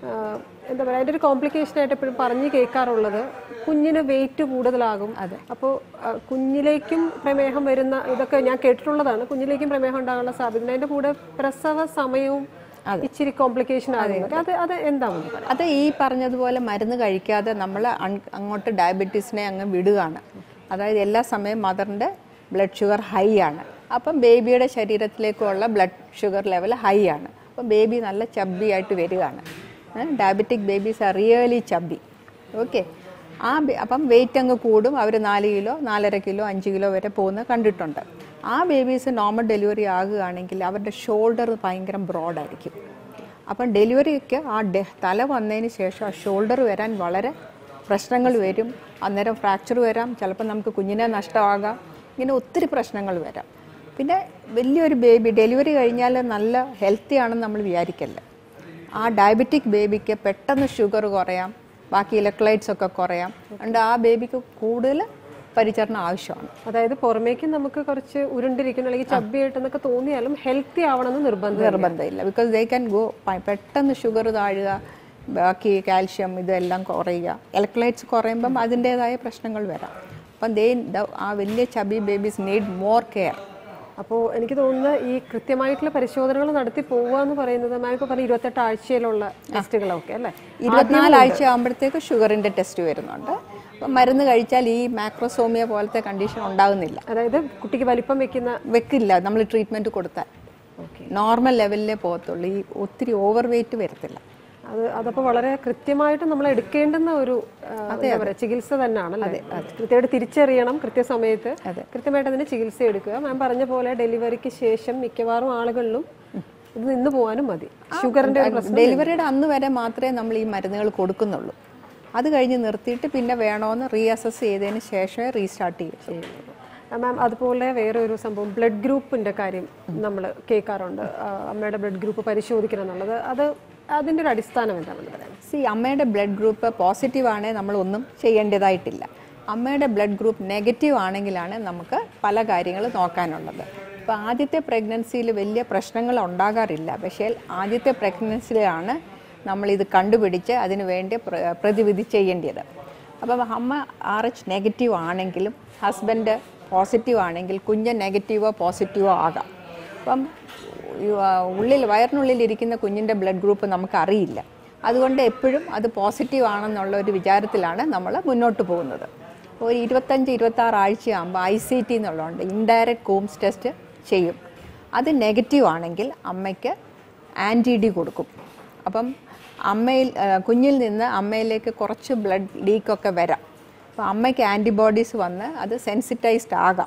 എന്താ പറയുക അതിൻ്റെ ഒരു കോംപ്ലിക്കേഷൻ ആയിട്ട് എപ്പോഴും പറഞ്ഞു കേൾക്കാറുള്ളത് കുഞ്ഞിന് വെയിറ്റ് കൂടുതലാകും അപ്പോൾ കുഞ്ഞിലേക്കും പ്രമേഹം വരുന്ന ഇതൊക്കെ ഞാൻ കേട്ടിട്ടുള്ളതാണ് കുഞ്ഞിലേക്കും പ്രമേഹം ഉണ്ടാകാനുള്ള സാധ്യത അതിൻ്റെ കൂടെ പ്രസവ സമയവും ഇച്ചിരി കോംപ്ലിക്കേഷൻ ആകുന്നുണ്ട് അത് അത് എന്താണെന്ന് പറയാം അത് ഈ പറഞ്ഞതുപോലെ മരുന്ന് കഴിക്കാതെ നമ്മൾ അങ്ങോട്ട് ഡയബറ്റീസിനെ അങ്ങ് വിടുകയാണ് അതായത് എല്ലാ സമയം മദറിൻ്റെ ബ്ലഡ് ഷുഗർ ഹൈ ആണ് അപ്പം ബേബിയുടെ ശരീരത്തിലേക്കുള്ള ബ്ലഡ് ഷുഗർ ലെവൽ ഹൈ ആണ് അപ്പം ബേബി നല്ല ചബ്ബി ആയിട്ട് വരികയാണ് diabetic babies are really chubby okay ആ ബേ- അപ്പം വെയിറ്റ് അങ്ങ് കൂടും അവർ നാല് കിലോ നാലര കിലോ അഞ്ച് കിലോ വരെ പോകുന്ന കണ്ടിട്ടുണ്ട് ആ ബേബീസ് നോർമൽ ഡെലിവറി ആകുകയാണെങ്കിൽ അവരുടെ ഷോൾഡർ ഭയങ്കര ബ്രോഡായിരിക്കും അപ്പം ഡെലിവറിക്ക് ആ ഡെ തല വന്നതിന് ശേഷം ആ ഷോൾഡർ വരാൻ വളരെ പ്രശ്നങ്ങൾ വരും അന്നേരം ഫ്രാക്ചർ വരാം ചിലപ്പോൾ നമുക്ക് കുഞ്ഞിനെ നഷ്ടമാകാം ഇങ്ങനെ ഒത്തിരി പ്രശ്നങ്ങൾ വരാം പിന്നെ വലിയൊരു ബേബി ഡെലിവറി കഴിഞ്ഞാൽ നല്ല ഹെൽത്തി ആണെന്ന് നമ്മൾ വിചാരിക്കല്ല ആ ഡയബറ്റിക് ബേബിക്ക് പെട്ടെന്ന് ഷുഗർ കുറയാം ബാക്കി ഇലക്ട്രോലൈറ്റ്സ് ഒക്കെ കുറയാം അതുകൊണ്ട് ആ ബേബിക്ക് കൂടുതൽ പരിചരണം ആവശ്യമാണ് അതായത് പുറമേക്ക് നമുക്ക് കുറച്ച് ഉരുണ്ടിരിക്കണം അല്ലെങ്കിൽ ചബ്ബിയായിട്ടെന്നൊക്കെ തോന്നിയാലും ഹെൽത്തി ആവണമെന്ന് നിർബന്ധം നിർബന്ധമില്ല ബിക്കോസ് ദേ ക്യാൻ ഗോ പെട്ടെന്ന് ഷുഗർ താഴുക ബാക്കി കാൽഷ്യം ഇതെല്ലാം കുറയുക ഇലക്ട്രോലൈറ്റ്സ് കുറയുമ്പം അതിൻ്റേതായ പ്രശ്നങ്ങൾ വരാം അപ്പം ദേ ആ വലിയ chubby babies need more care അപ്പോൾ എനിക്ക് തോന്നുന്നത് ഈ കൃത്യമായിട്ടുള്ള പരിശോധനകൾ നടത്തി പോവുക എന്ന് പറയുന്നത് മാം ഇപ്പോൾ പറഞ്ഞ ഇരുപത്തെട്ട് ആഴ്ചയിലുള്ള ടെസ്റ്റുകളൊക്കെ അല്ലേ ഇരുപത്തിനാല് ആഴ്ച ആകുമ്പോഴത്തേക്ക് ഷുഗറിൻ്റെ ടെസ്റ്റ് വരുന്നുണ്ട് അപ്പം മരുന്ന് കഴിച്ചാൽ ഈ മാക്രോസോമിയ പോലത്തെ കണ്ടീഷൻ ഉണ്ടാകുന്നില്ല അതായത് കുട്ടിക്ക് വലിപ്പം വെക്കുന്ന വെക്കില്ല നമ്മൾ ട്രീറ്റ്മെൻറ്റ് കൊടുത്താൽ നോർമൽ ലെവലിലേ പോകത്തുള്ളൂ ഈ ഒത്തിരി ഓവർ വെയിറ്റ് വരത്തില്ല അത് അതപ്പോൾ വളരെ കൃത്യമായിട്ട് നമ്മൾ എടുക്കേണ്ടുന്ന ഒരു ആ, എന്താ പറയുക ചികിത്സ തന്നെയാണ് അല്ലേ കൃത്യമായിട്ട് തിരിച്ചറിയണം കൃത്യസമയത്ത് കൃത്യമായിട്ട് അതിന് ചികിത്സ എടുക്കുക മാം പറഞ്ഞ പോലെ ഡെലിവറിക്ക് ശേഷം മിക്കവാറും ആളുകളിലും ഇത് നിന്ന് പോകാനും മതി ഷുഗറിന്റെ ഒരു പ്രശ്നം ഡെലിവറിയുടെ അന്ന് വരെ മാത്രമേ നമ്മൾ ഈ മരുന്നുകൾ കൊടുക്കുന്നുള്ളൂ അത് കഴിഞ്ഞ് നിർത്തിയിട്ട് പിന്നെ വേണോന്ന് റീഅസസ് ചെയ്തതിന് ശേഷമേ റീസ്റ്റാർട്ട് ചെയ്യും ആ, മാം അതുപോലെ വേറെ ഒരു സംഭവം ബ്ലഡ് ഗ്രൂപ്പിന്റെ കാര്യം നമ്മൾ കേൾക്കാറുണ്ട് ആ, അമ്മയുടെ ബ്ലഡ് ഗ്രൂപ്പ് പരിശോധിക്കണം എന്നുള്ളത് അത് അതിന്റെ ഒരു അടിസ്ഥാനം എന്താണെന്ന് പറയാം സി അമ്മയുടെ ബ്ലഡ് ഗ്രൂപ്പ് പോസിറ്റീവ് ആണെങ്കിൽ നമ്മളൊന്നും ചെയ്യേണ്ടതായിട്ടില്ല അമ്മയുടെ ബ്ലഡ് ഗ്രൂപ്പ് നെഗറ്റീവ് ആണെങ്കിലാണ് നമുക്ക് പല കാര്യങ്ങൾ നോക്കാനുള്ളത് ഇപ്പോൾ ആദ്യത്തെ പ്രഗ്നൻസിയിൽ വലിയ പ്രശ്നങ്ങൾ ഉണ്ടാകാറില്ല പക്ഷേ ആദ്യത്തെ പ്രഗ്നൻസിയിലാണ് നമ്മളിത് കണ്ടുപിടിച്ച് അതിന് വേണ്ടി പ്ര- പ്രതിവിധി ചെയ്യേണ്ടത് അപ്പം അമ്മ ആർ എച്ച് നെഗറ്റീവ് ആണെങ്കിലും ഹസ്ബൻഡ് പോസിറ്റീവ് ആണെങ്കിൽ കുഞ്ഞ് നെഗറ്റീവോ പോസിറ്റീവോ ആകാം അപ്പം ഈ, ആ, ഉള്ളിൽ വയറിനുള്ളിൽ ഇരിക്കുന്ന കുഞ്ഞിൻ്റെ ബ്ലഡ് ഗ്രൂപ്പ് നമുക്ക് അറിയില്ല അതുകൊണ്ട് എപ്പോഴും അത് പോസിറ്റീവ് ആണെന്നുള്ള ഒരു വിചാരത്തിലാണ് നമ്മൾ മുന്നോട്ട് പോകുന്നത് ഒരു ഇരുപത്തഞ്ച് ഇരുപത്താറ് ആഴ്ചയാകുമ്പോൾ ഐ സി ടി എന്നുള്ളതുകൊണ്ട് ഇൻഡയറക്റ്റ് കോംസ് ടെസ്റ്റ് ചെയ്യും അത് നെഗറ്റീവ് ആണെങ്കിൽ അമ്മയ്ക്ക് ആൻറ്റി ഡി കൊടുക്കും അപ്പം അമ്മയിൽ ആ, കുഞ്ഞിൽ നിന്ന് അമ്മയിലേക്ക് കുറച്ച് ബ്ലഡ് ലീക്കൊക്കെ വരാം അപ്പോൾ അമ്മയ്ക്ക് ആൻറ്റിബോഡീസ് വന്ന് അത് സെൻസിറ്റൈസ്ഡ് ആകാം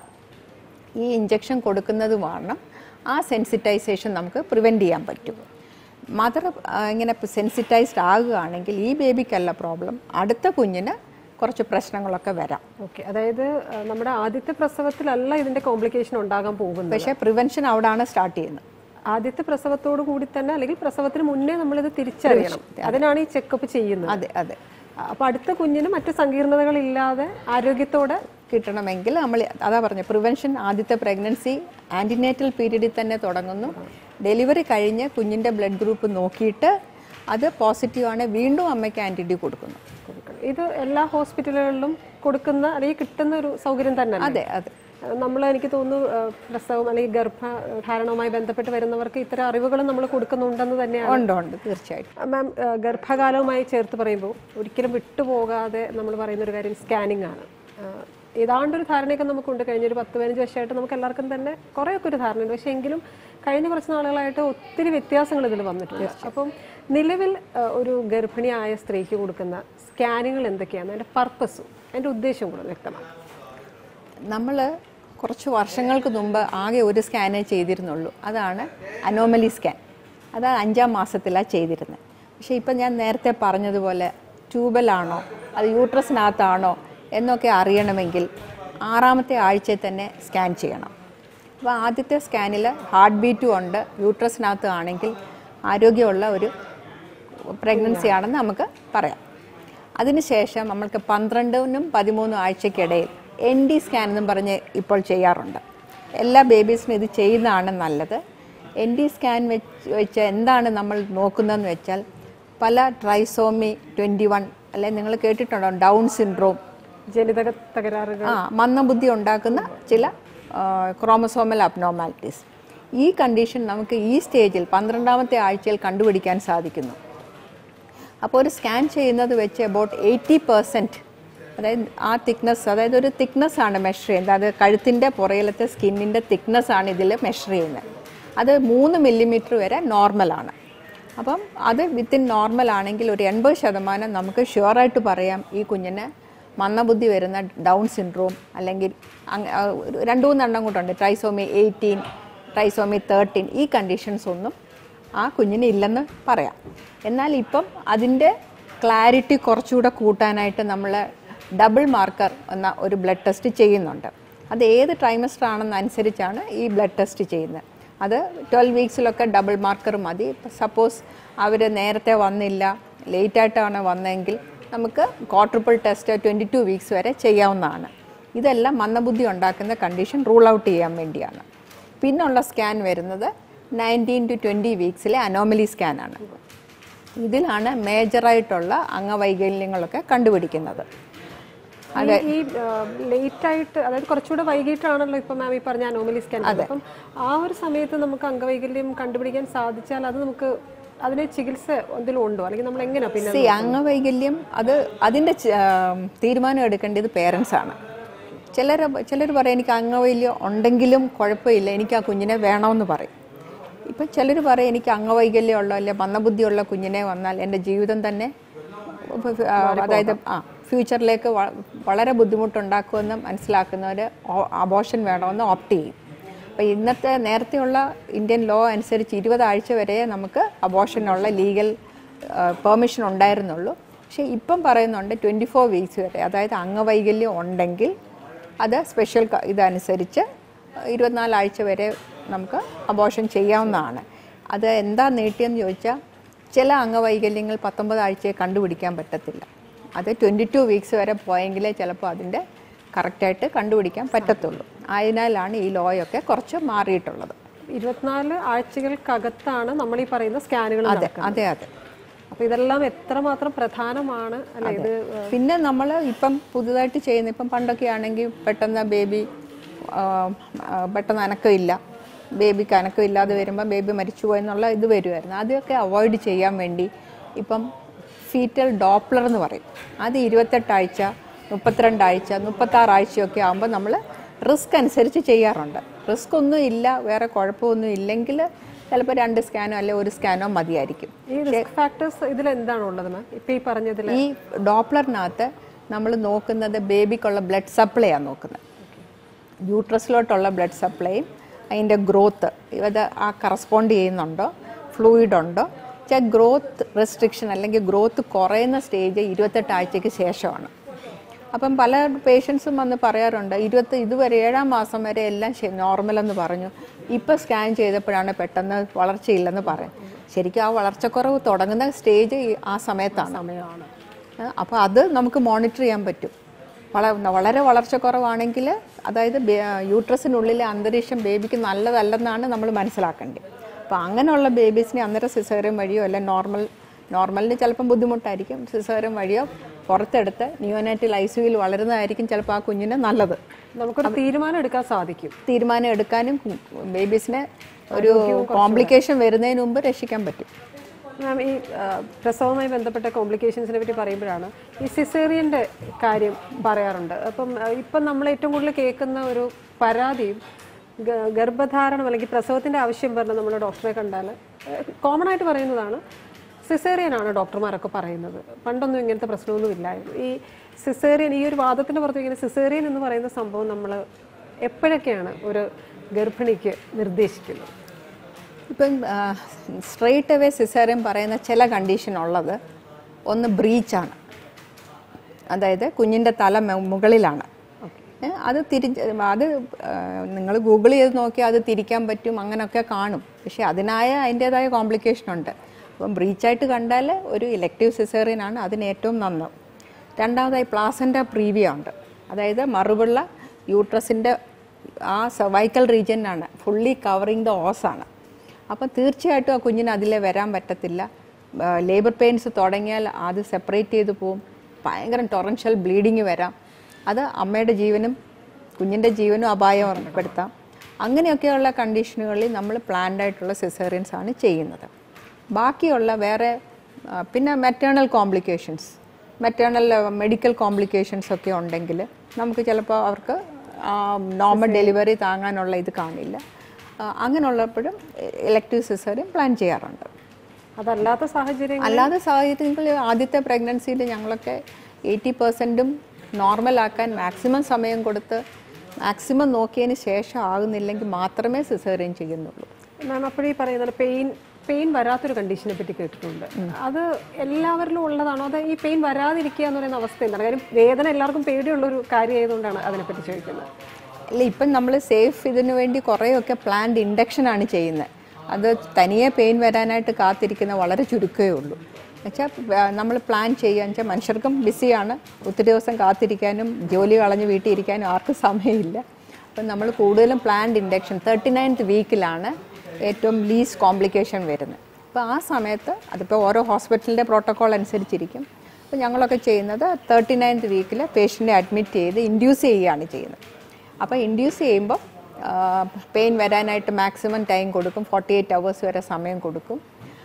ഈ ഇഞ്ചക്ഷൻ കൊടുക്കുന്നത് കാരണം ആ സെൻസിറ്റൈസേഷൻ നമുക്ക് പ്രിവെൻറ്റ് ചെയ്യാൻ പറ്റും മദർ ഇങ്ങനെ സെൻസിറ്റൈസ്ഡ് ആകുകയാണെങ്കിൽ ഈ ബേബിക്കല്ല പ്രോബ്ലം അടുത്ത കുഞ്ഞിന് കുറച്ച് പ്രശ്നങ്ങളൊക്കെ വരാം ഓക്കെ അതായത് ആ, നമ്മുടെ ആദ്യത്തെ പ്രസവത്തിലല്ല ഇതിന്റെ കോംപ്ലിക്കേഷൻ ഉണ്ടാകാൻ പോകുന്നത് പക്ഷേ പ്രിവെൻഷൻ അവിടാണ് സ്റ്റാർട്ട് ചെയ്യുന്നത് ആദ്യത്തെ പ്രസവത്തോടു കൂടി തന്നെ അല്ലെങ്കിൽ പ്രസവത്തിന് മുന്നേ നമ്മളിത് തിരിച്ചറിയണം അതിനാണ് ഈ ചെക്കപ്പ് ചെയ്യുന്നത് അതെ അതെ അപ്പൊ അടുത്ത കുഞ്ഞിന് മറ്റു സങ്കീർണതകളില്ലാതെ ആരോഗ്യത്തോടെ കിട്ടണമെങ്കിൽ നമ്മൾ അതാ പറഞ്ഞു പ്രിവെൻഷൻ ആദ്യത്തെ പ്രഗ്നൻസി ആൻറ്റിനേറ്റൽ പീരീഡിൽ തന്നെ തുടങ്ങുന്നു ഡെലിവറി കഴിഞ്ഞ് കുഞ്ഞിൻ്റെ ബ്ലഡ് ഗ്രൂപ്പ് നോക്കിയിട്ട് അത് പോസിറ്റീവ് ആണ് വീണ്ടും അമ്മയ്ക്ക് ആൻറ്റിഡി കൊടുക്കുന്നു കൊടുക്കണം ഇത് എല്ലാ ഹോസ്പിറ്റലുകളിലും കൊടുക്കുന്ന അല്ലെങ്കിൽ കിട്ടുന്ന ഒരു സൗകര്യം തന്നെ അതെ അതെ നമ്മൾ എനിക്ക് തോന്നുന്നു ആ, പ്രസവം അല്ലെങ്കിൽ ഗർഭധാരണവുമായി ബന്ധപ്പെട്ട് വരുന്നവർക്ക് ഇത്തരം അറിവുകളും നമ്മൾ കൊടുക്കുന്നുണ്ടെന്ന് തന്നെയാണ് ഉണ്ട് ഉണ്ട് തീർച്ചയായിട്ടും മാം ആ, ഗർഭകാലവുമായി ചേർത്ത് പറയുമ്പോൾ ഒരിക്കലും വിട്ടുപോകാതെ നമ്മൾ പറയുന്ന ഒരു കാര്യം സ്കാനിങ് ആണ് ആ, ഏതാണ്ടൊരു ധാരണയൊക്കെ നമുക്കുണ്ട് കഴിഞ്ഞ ഒരു പത്ത് പതിനഞ്ച് വർഷമായിട്ട് നമുക്ക് എല്ലാവർക്കും തന്നെ കുറേയൊക്കെ ഒരു ധാരണയുണ്ട് പക്ഷേ എങ്കിലും കഴിഞ്ഞ കുറച്ച് നാളുകളായിട്ട് ഒത്തിരി വ്യത്യാസങ്ങൾ ഇതിൽ വന്നിട്ടുണ്ട് അപ്പം നിലവിൽ ആ, ഒരു ഗർഭിണിയായ സ്ത്രീക്ക് കൊടുക്കുന്ന സ്കാനിങ്ങൾ എന്തൊക്കെയാണ് അതിൻ്റെ പർപ്പസും അതിൻ്റെ ഉദ്ദേശവും കൂടെ വ്യക്തമാണ് നമ്മൾ കുറച്ച് വർഷങ്ങൾക്ക് മുമ്പ് ആകെ ഒരു സ്കാനേ ചെയ്തിരുന്നുള്ളൂ അതാണ് അനോമലി സ്കാൻ അത് അഞ്ചാം മാസത്തിലാണ് ചെയ്തിരുന്നത് പക്ഷേ ഇപ്പം ഞാൻ നേരത്തെ പറഞ്ഞതുപോലെ ട്യൂബലാണോ അത് യൂട്രസിനകത്താണോ എന്നൊക്കെ അറിയണമെങ്കിൽ ആറാമത്തെ ആഴ്ചയിൽ തന്നെ സ്കാൻ ചെയ്യണം അപ്പോൾ ആദ്യത്തെ സ്കാനിൽ ഹാർട്ട് ബീറ്റും ഉണ്ട് യൂട്രസിനകത്ത് ആണെങ്കിൽ ആരോഗ്യമുള്ള ഒരു പ്രഗ്നൻസി ആണെന്ന് നമുക്ക് പറയാം അതിനുശേഷം നമ്മൾക്ക് പന്ത്രണ്ടിനും പതിമൂന്നും ആഴ്ചയ്ക്കിടയിൽ എൻ ഡി സ്കാൻ എന്നും പറഞ്ഞ് ഇപ്പോൾ ചെയ്യാറുണ്ട് എല്ലാ ബേബീസിനും ഇത് ചെയ്യുന്നതാണ് നല്ലത് എൻ ഡി സ്കാൻ വെച്ച് വെച്ച് എന്താണ് നമ്മൾ നോക്കുന്നതെന്ന് വെച്ചാൽ പല ട്രൈസോമി ട്വൻറ്റി വൺ അല്ലെ നിങ്ങൾ കേട്ടിട്ടുണ്ടോ ഡൗൺ സിൻഡ്രോം ജനിതക തകരാറുകൾ ആ മന്ദബുദ്ധി ഉണ്ടാക്കുന്ന ചില ക്രോമസോമൽ അബ്നോർമാലിറ്റീസ് ഈ കണ്ടീഷൻ നമുക്ക് ഈ സ്റ്റേജിൽ പന്ത്രണ്ടാമത്തെ ആഴ്ചയിൽ കണ്ടുപിടിക്കാൻ സാധിക്കുന്നു അപ്പോൾ ഒരു സ്കാൻ ചെയ്യുന്നത് വെച്ച് അബൌട്ട് എയ്റ്റി പെർസെൻറ്റ് അതായത് ആ തിക്നെസ് അതായത് ഒരു തിക്നെസ് ആണ് മെഷർ ചെയ്യുന്നത് അത് കഴുത്തിൻ്റെ പുറയിലത്തെ സ്കിന്നിൻ്റെ തിക്നെസ് ആണ് ഇതിൽ മെഷർ ചെയ്യുന്നത് അത് മൂന്ന് മില്ലിമീറ്റർ വരെ നോർമലാണ് അപ്പം അത് വിത്തിൻ നോർമൽ ആണെങ്കിൽ ഒരു എൺപത് ശതമാനം നമുക്ക് ഷുവറായിട്ട് പറയാം ഈ കുഞ്ഞിന് മന്ദബുദ്ധി വരുന്ന ഡൗൺ സിൻഡ്രോം അല്ലെങ്കിൽ അങ്ങ- ആ, ഒരു രണ്ട് മൂന്നെണ്ണം കൂട്ടുണ്ട് ട്രൈസോമി എയ്റ്റീൻ ട്രൈസോമി തേർട്ടീൻ ഈ കണ്ടീഷൻസ് ഒന്നും ആ കുഞ്ഞിന് ഇല്ലെന്ന് പറയാം എന്നാൽ ഇപ്പം അതിൻ്റെ ക്ലാരിറ്റി കുറച്ചുകൂടെ കൂട്ടാനായിട്ട് നമ്മൾ ഡബിൾ മാർക്കർ എന്ന ഒരു ബ്ലഡ് ടെസ്റ്റ് ചെയ്യുന്നുണ്ട് അത് ഏത് ട്രൈമസ്റ്റർ ആണെന്ന് അനുസരിച്ചാണ് ഈ ബ്ലഡ് ടെസ്റ്റ് ചെയ്യുന്നത് അത് ട്വൽവ് വീക്സിലൊക്കെ ഡബിൾ മാർക്കർ മതി സപ്പോസ് അവർ നേരത്തെ വന്നില്ല ലേറ്റായിട്ടാണ് വന്നതെങ്കിൽ നമുക്ക് quadruple test twenty two weeks വരെ ചെയ്യാവുന്നതാണ് ഇതെല്ലാം മന്ദബുദ്ധി ഉണ്ടാക്കുന്ന കണ്ടീഷൻ റൂൾ ഔട്ട് ചെയ്യാൻ വേണ്ടിയാണ് പിന്നുള്ള സ്കാൻ വരുന്നത് നയൻറ്റീൻ ടു ട്വൻറ്റി വീക്സിലെ അനോമലി സ്കാനാണ് ഇതിലാണ് മേജറായിട്ടുള്ള അംഗവൈകല്യങ്ങളൊക്കെ കണ്ടുപിടിക്കുന്നത് ഈ- ഈ ലേറ്റ് ആയിട്ട് അതായത് കുറച്ചുകൂടെ വൈകിട്ടാണല്ലോ ഇപ്പൊ മാം ഈ പറഞ്ഞ അനോമലി സ്കാൻ അപ്പം ആ ഒരു സമയത്ത് നമുക്ക് അംഗവൈകല്യം കണ്ടുപിടിക്കാൻ സാധിച്ചാൽ അത് നമുക്ക് അതിന് ചികിത്സ എന്തെങ്കിലും ഉണ്ടോ അല്ലെങ്കിൽ നമ്മൾ എങ്ങനെയാ പിന്നെ സി അംഗവൈകല്യം അത് അതിൻ്റെ ച- ആം, തീരുമാനം എടുക്കേണ്ടത് പേരൻസ് ആണ് ചിലർ ചിലർ പറയും എനിക്ക് അംഗവൈകല്യം ഉണ്ടെങ്കിലും കുഴപ്പമില്ല എനിക്ക് ആ കുഞ്ഞിനെ വേണമെന്ന് പറയും ഇപ്പം ചിലർ പറയും എനിക്ക് അംഗവൈകല്യമുള്ള അല്ലെ മന്ദബുദ്ധിയുള്ള കുഞ്ഞിനെ വന്നാൽ എൻ്റെ ജീവിതം തന്നെ ഇപ്പൊ ഫ- ആ, അതായത് ആ ഫ്യൂച്ചറിലേക്ക് വ- വളരെ ബുദ്ധിമുട്ടുണ്ടാക്കുമെന്ന് മനസ്സിലാക്കുന്നവർ അബോഷൻ വേണമെന്ന് ഓപ്റ്റ് ചെയ്യും അപ്പോൾ ഇന്നത്തെ നേരത്തെയുള്ള ഇന്ത്യൻ ലോ അനുസരിച്ച് ഇരുപത് ആഴ്ച വരെ നമുക്ക് അബോഷനുള്ള ലീഗൽ പെർമിഷൻ ഉണ്ടായിരുന്നുള്ളൂ പക്ഷേ ഇപ്പം പറയുന്നുണ്ട് ട്വൻറ്റി ഫോർ വീക്സ് വരെ അതായത് അംഗവൈകല്യം ഉണ്ടെങ്കിൽ അത് സ്പെഷ്യൽ ക- ഇതനുസരിച്ച് ഇരുപത്തിനാല് ആഴ്ച വരെ നമുക്ക് അബോഷൻ ചെയ്യാവുന്നതാണ് അത് എന്താ നീട്ടിയെന്ന് ചോദിച്ചാൽ ചില അംഗവൈകല്യങ്ങൾ പത്തൊമ്പത് ആഴ്ചയെ കണ്ടുപിടിക്കാൻ പറ്റത്തില്ല അത് ട്വൻറ്റി ടു വീക്സ് വരെ പോയെങ്കിലേ ചിലപ്പോൾ അതിൻ്റെ കറക്റ്റായിട്ട് കണ്ടുപിടിക്കാൻ പറ്റത്തുള്ളൂ ആയതിനാലാണ് ഈ ലോയൊക്കെ കുറച്ച് മാറിയിട്ടുള്ളത് ഇരുപത്തിനാല് ആഴ്ചകൾക്കകത്താണ് നമ്മൾ ഈ പറയുന്ന സ്കാനുകൾ അതെ അതെ അതെ അപ്പൊ ഇതെല്ലാം എത്രമാത്രം പ്രധാനമാണ് അല്ലെ ഇത് പിന്നെ നമ്മൾ ഇപ്പം പുതുതായിട്ട് ചെയ്യുന്ന ഇപ്പം പണ്ടൊക്കെ ആണെങ്കിൽ പെട്ടെന്ന് ബേബി പെട്ടെന്ന് അനക്കമില്ല ബേബിക്ക് അനക്കമില്ലാതെ വരുമ്പോൾ ബേബി മരിച്ചുപോയി എന്നുള്ള ഇത് വരുമായിരുന്നു അതൊക്കെ അവോയ്ഡ് ചെയ്യാൻ വേണ്ടി ഇപ്പം ഫീറ്റൽ ഡോപ്ലർ എന്ന് പറയും അത് ഇരുപത്തെട്ടാഴ്ച മുപ്പത്തിരണ്ടാഴ്ച മുപ്പത്താറാഴ്ചയൊക്കെ ആകുമ്പോൾ നമ്മൾ റിസ്ക് അനുസരിച്ച് ചെയ്യാറുണ്ട് റിസ്ക് ഒന്നും ഇല്ല വേറെ കുഴപ്പമൊന്നും ഇല്ലെങ്കിൽ ചിലപ്പോൾ രണ്ട് സ്കാനോ അല്ലെങ്കിൽ ഒരു സ്കാനോ മതിയായിരിക്കും ഈ റിസ്ക് ഫാക്ടേഴ്സ് ഇതിൽ എന്താണ് ഉള്ളത് മാം ഇപ്പൊ ഈ പറഞ്ഞതിൽ ഈ ഡോപ്ലറിനകത്ത് നമ്മൾ നോക്കുന്നത് ബേബിക്കുള്ള ബ്ലഡ് സപ്ലൈയാണ് നോക്കുന്നത് യൂട്രസിലോട്ടുള്ള ബ്ലഡ് സപ്ലൈയും അതിൻ്റെ ഗ്രോത്ത് ഇത് ആ കറസ്പോണ്ട് ചെയ്യുന്നുണ്ടോ ഫ്ലൂയിഡ് ഉണ്ടോ വെച്ചാൽ ഗ്രോത്ത് റെസ്ട്രിക്ഷൻ അല്ലെങ്കിൽ ഗ്രോത്ത് കുറയുന്ന സ്റ്റേജ് ഇരുപത്തെട്ട് ആഴ്ചയ്ക്ക് ശേഷമാണ് അപ്പം പല പേഷ്യൻസും വന്ന് പറയാറുണ്ട് ഇരുപത്തി ഇതുവരെ ഏഴാം മാസം വരെ എല്ലാം നോർമൽ എന്ന് പറഞ്ഞു ഇപ്പം സ്കാൻ ചെയ്തപ്പോഴാണ് പെട്ടെന്ന് വളർച്ചയില്ലെന്ന് പറയും ശരിക്കും ആ വളർച്ചക്കുറവ് തുടങ്ങുന്ന സ്റ്റേജ് ആ സമയത്താണ് സമയമാണ് അപ്പോൾ അത് നമുക്ക് മോണിറ്റർ ചെയ്യാൻ പറ്റും വള വളരെ വളർച്ചക്കുറവാണെങ്കിൽ അതായത് ബേ- യൂട്രസിനുള്ളിലെ അന്തരീക്ഷം ബേബിക്ക് നല്ലതല്ലെന്നാണ് നമ്മൾ മനസ്സിലാക്കേണ്ടത് അപ്പോൾ അങ്ങനെയുള്ള ബേബീസിനെ അന്നേരം സിസേറിയൻ വഴിയോ അല്ല നോർമൽ നോർമലിന് ചിലപ്പം ബുദ്ധിമുട്ടായിരിക്കും സിസേറിയൻ വഴിയോ പുറത്തെടുത്ത് നിയോനാറ്റിൽ ഐ സിയിൽ വളരുന്നതായിരിക്കും ചിലപ്പോൾ ആ കുഞ്ഞിന് നല്ലത് നമുക്കൊരു തീരുമാനം എടുക്കാൻ സാധിക്കും തീരുമാനം എടുക്കാനും ബേബീസിനെ ഒരു കോംപ്ലിക്കേഷൻ വരുന്നതിന് മുമ്പ് രക്ഷിക്കാൻ പറ്റും മാം ഈ ആ, പ്രസവവുമായി ബന്ധപ്പെട്ട കോംപ്ലിക്കേഷൻസിനെ പറ്റി പറയുമ്പോഴാണ് ഈ സിസേറിയൻ്റെ കാര്യം പറയാറുണ്ട് അപ്പം ആ, ഇപ്പം നമ്മൾ ഏറ്റവും കൂടുതൽ കേൾക്കുന്ന ഒരു പരാതിയും ഗ- ഗർഭധാരണം അല്ലെങ്കിൽ പ്രസവത്തിൻ്റെ ആവശ്യം പറഞ്ഞ് നമ്മൾ ഡോക്ടറെ കണ്ടാൽ കോമൺ ആയിട്ട് പറയുന്നതാണ് സിസേറിയനാണ് ഡോക്ടർമാരൊക്കെ പറയുന്നത് പണ്ടൊന്നും ഇങ്ങനത്തെ പ്രശ്നമൊന്നും ഇല്ലായിരുന്നു ഈ സിസേറിയൻ ഈ ഒരു വാദത്തിൻ്റെ പുറത്ത് ഇങ്ങനെ സിസേറിയൻ എന്ന് പറയുന്ന സംഭവം നമ്മൾ എപ്പോഴൊക്കെയാണ് ഒരു ഗർഭിണിക്ക് നിർദ്ദേശിക്കുന്നത് ഇപ്പം സ്ട്രെയിറ്റ് അവേ സിസേറിയൻ പറയുന്ന ചില കണ്ടീഷൻ ഉള്ളത് ഒന്ന് ബ്രീച്ചാണ് അതായത് കുഞ്ഞിൻ്റെ തല മെ- മുകളിലാണ് ഏ, അത് തിരിച്ച് അത് നിങ്ങൾ ഗൂഗിൾ ചെയ്ത് നോക്കിയാൽ അത് തിരിക്കാൻ പറ്റും അങ്ങനെയൊക്കെ കാണും പക്ഷേ അതിനായ അതിൻ്റേതായ കോംപ്ലിക്കേഷൻ ഉണ്ട് അപ്പം ബ്രീച്ചായിട്ട് കണ്ടാൽ ഒരു ഇലക്റ്റീവ് സിസേറിയൻ ആണ് അതിന് ഏറ്റവും നന്ന് രണ്ടാമതായി പ്ലാസൻ്റ പ്രീവിയ ഉണ്ട് അതായത് മറുപുള്ള യൂട്രസിൻ്റെ ആ സർവൈക്കൽ റീജിയനാണ് ഫുള്ളി കവറിങ് ദ ഓസാണ് അപ്പം തീർച്ചയായിട്ടും ആ കുഞ്ഞിന് അതിലെ വരാൻ പറ്റത്തില്ല ലേബർ പെയിൻസ് തുടങ്ങിയാൽ അത് സെപ്പറേറ്റ് ചെയ്ത് പോവും ഭയങ്കര ടൊറൻഷ്യൽ ബ്ലീഡിങ് വരാം അത് അമ്മയുടെ ജീവനും കുഞ്ഞിൻ്റെ ജീവനും അപായം ഉറപ്പെടുത്താം അങ്ങനെയൊക്കെയുള്ള കണ്ടീഷനുകളിൽ നമ്മൾ പ്ലാൻഡ് ആയിട്ടുള്ള സിസേറിയൻസ് ആണ് ചെയ്യുന്നത് ബാക്കിയുള്ള വേറെ ആ, പിന്നെ maternal complications maternal medical complications ഒക്കെ ഉണ്ടെങ്കിൽ നമുക്ക് ചിലപ്പോൾ അവർക്ക് നോർമൽ ഡെലിവറി താങ്ങാനുള്ള ഇത് കാണില്ല ആ, അങ്ങനെയുള്ളപ്പോഴും ഇലക്ടീവ് സിസേറിയൻ പ്ലാൻ ചെയ്യാറുണ്ട് അതല്ലാത്ത സാഹചര്യം അല്ലാതെ സാഹചര്യങ്ങളിൽ ആദ്യത്തെ പ്രഗ്നൻസിയിൽ ഞങ്ങളൊക്കെ എയ്റ്റി പെർസെൻറ്റും നോർമലാക്കാൻ മാക്സിമം സമയം കൊടുത്ത് മാക്സിമം നോക്കിയതിന് ശേഷം ആകുന്നില്ലെങ്കിൽ മാത്രമേ സിസേറിയൻ ചെയ്യുന്നുള്ളൂ മാം അപ്പോഴീ പറയുന്നത് പെയിൻ പെയിൻ വരാത്തൊരു കണ്ടീഷനെ പറ്റി കേട്ടിട്ടുണ്ട് അത് എല്ലാവരിലും ഉള്ളതാണോ അത് ഈ പെയിൻ വരാതിരിക്കുക എന്ന് പറയുന്ന അവസ്ഥ എന്താണ് കാര്യം വേദന എല്ലാവർക്കും പേടിയുള്ളൊരു കാര്യമായതുകൊണ്ടാണ് അതിനെപ്പറ്റി ചോദിക്കുന്നത് അല്ല ഇപ്പം നമ്മൾ സേഫ് ഇതിനു വേണ്ടി കുറേയൊക്കെ പ്ലാൻഡ് ഇൻഡക്ഷനാണ് ചെയ്യുന്നത് അത് തനിയെ പെയിൻ വരാനായിട്ട് കാത്തിരിക്കുന്ന വളരെ ചുരുക്കമേ ഉള്ളൂ എന്നുവെച്ചാൽ നമ്മൾ പ്ലാൻ ചെയ്യുക വെച്ചാൽ മനുഷ്യർക്കും ബിസിയാണ് ഒത്തിരി ദിവസം കാത്തിരിക്കാനും ജോലി കളഞ്ഞ് വീട്ടിൽ ഇരിക്കാനും ആർക്കും സമയമില്ല അപ്പം നമ്മൾ കൂടുതലും പ്ലാൻഡ് ഇൻഡക്ഷൻ തേർട്ടി നയൻത്ത് വീക്കിലാണ് ഏറ്റവും ലീസ് കോംപ്ലിക്കേഷൻ വരുന്നത് അപ്പോൾ ആ സമയത്ത് അതിപ്പോൾ ഓരോ ഹോസ്പിറ്റലിൻ്റെ പ്രോട്ടോക്കോൾ അനുസരിച്ചിരിക്കും അപ്പോൾ ഞങ്ങളൊക്കെ ചെയ്യുന്നത് തേർട്ടി നയൻത്ത് വീക്കിൽ പേഷ്യൻറ്റിനെ അഡ്മിറ്റ് ചെയ്ത് ഇൻഡ്യൂസ് ചെയ്യുകയാണ് ചെയ്യുന്നത് അപ്പോൾ ഇൻഡ്യൂസ് ചെയ്യുമ്പോൾ പെയിൻ വരാനായിട്ട് മാക്സിമം ടൈം കൊടുക്കും ഫോർട്ടി എയ്റ്റ് അവേഴ്സ് വരെ സമയം കൊടുക്കും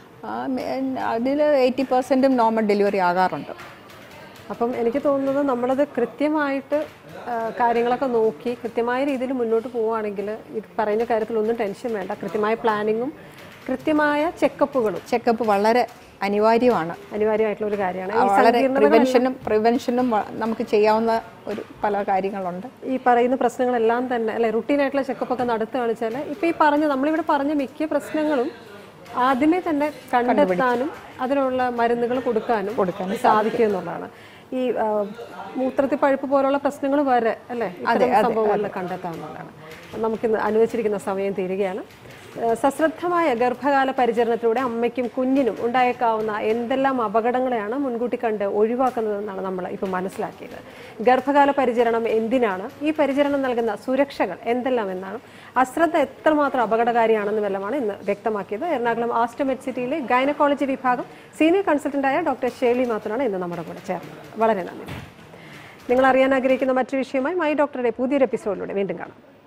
അതിൽ എയ്റ്റി പെർസെൻറ്റും നോർമൽ ഡെലിവറി ആകാറുണ്ട് അപ്പം എനിക്ക് തോന്നുന്നത് നമ്മളത് കൃത്യമായിട്ട് ആ, കാര്യങ്ങളൊക്കെ നോക്കി കൃത്യമായ രീതിയിൽ മുന്നോട്ട് പോവുകയാണെങ്കിൽ ഇത് പറയുന്ന കാര്യത്തിലൊന്നും ടെൻഷൻ വേണ്ട കൃത്യമായ പ്ലാനിങ്ങും കൃത്യമായ ചെക്കപ്പുകളും ചെക്കപ്പ് വളരെ അനിവാര്യമാണ് അനിവാര്യമായിട്ടുള്ള ഒരു കാര്യമാണ് ഈ വളരെ സങ്കീർണതകൾ പ്രിവെൻഷനും പ്രിവെൻഷനും വ- നമുക്ക് ചെയ്യാവുന്ന ഒരു പല കാര്യങ്ങളുണ്ട് ഈ പറയുന്ന പ്രശ്നങ്ങളെല്ലാം തന്നെ അല്ലെ റുട്ടീനായിട്ടുള്ള ചെക്കപ്പ് ഒക്കെ നടത്തുകയാണ് വെച്ചാൽ ഇപ്പൊ ഈ പറഞ്ഞ നമ്മളിവിടെ പറഞ്ഞ മിക്ക പ്രശ്നങ്ങളും ആദ്യമേ തന്നെ കണ്ടെത്താനും അതിനുള്ള മരുന്നുകൾ കൊടുക്കാനും കൊടുക്കാനും സാധിക്കും എന്നുള്ളതാണ് ഈ ആ, മൂത്രത്തിൽ പഴുപ്പ് പോലുള്ള പ്രശ്നങ്ങൾ വരെ അല്ലേ ഇത്തരം സംഭവങ്ങളിൽ കണ്ടെത്താവുന്നതാണ് നമുക്കിന്ന് അനുവദിച്ചിരിക്കുന്ന സമയം തീരുകയാണ് ആ, സശ്രദ്ധമായ ഗർഭകാല പരിചരണത്തിലൂടെ അമ്മയ്ക്കും കുഞ്ഞിനും ഉണ്ടായേക്കാവുന്ന എന്തെല്ലാം അപകടങ്ങളെയാണ് മുൻകൂട്ടി കണ്ട് ഒഴിവാക്കുന്നതെന്നാണ് നമ്മൾ ഇപ്പോൾ മനസ്സിലാക്കിയത് ഗർഭകാല പരിചരണം എന്തിനാണ് ഈ പരിചരണം നൽകുന്ന സുരക്ഷകൾ എന്തെല്ലാം എന്നാണ് അശ്രദ്ധ എത്രമാത്രം അപകടകാരിയാണെന്നും എല്ലാമാണ് ഇന്ന് വ്യക്തമാക്കിയത് എറണാകുളം ആസ്റ്റർ മെഡ് സിറ്റിയിലെ ഗൈനക്കോളജി വിഭാഗം സീനിയർ കൺസൾട്ടന്റായ ഡോക്ടർ ഷേലി മാത്തനാണ് ഇന്ന് നമ്മുടെ കൂടെ ചേർന്നത് വളരെ നന്ദി നിങ്ങൾ അറിയാൻ ആഗ്രഹിക്കുന്ന മറ്റൊരു വിഷയമായി മൈ ഡോക്ടറുടെ പുതിയൊരു എപ്പിസോഡിലൂടെ വീണ്ടും കാണാം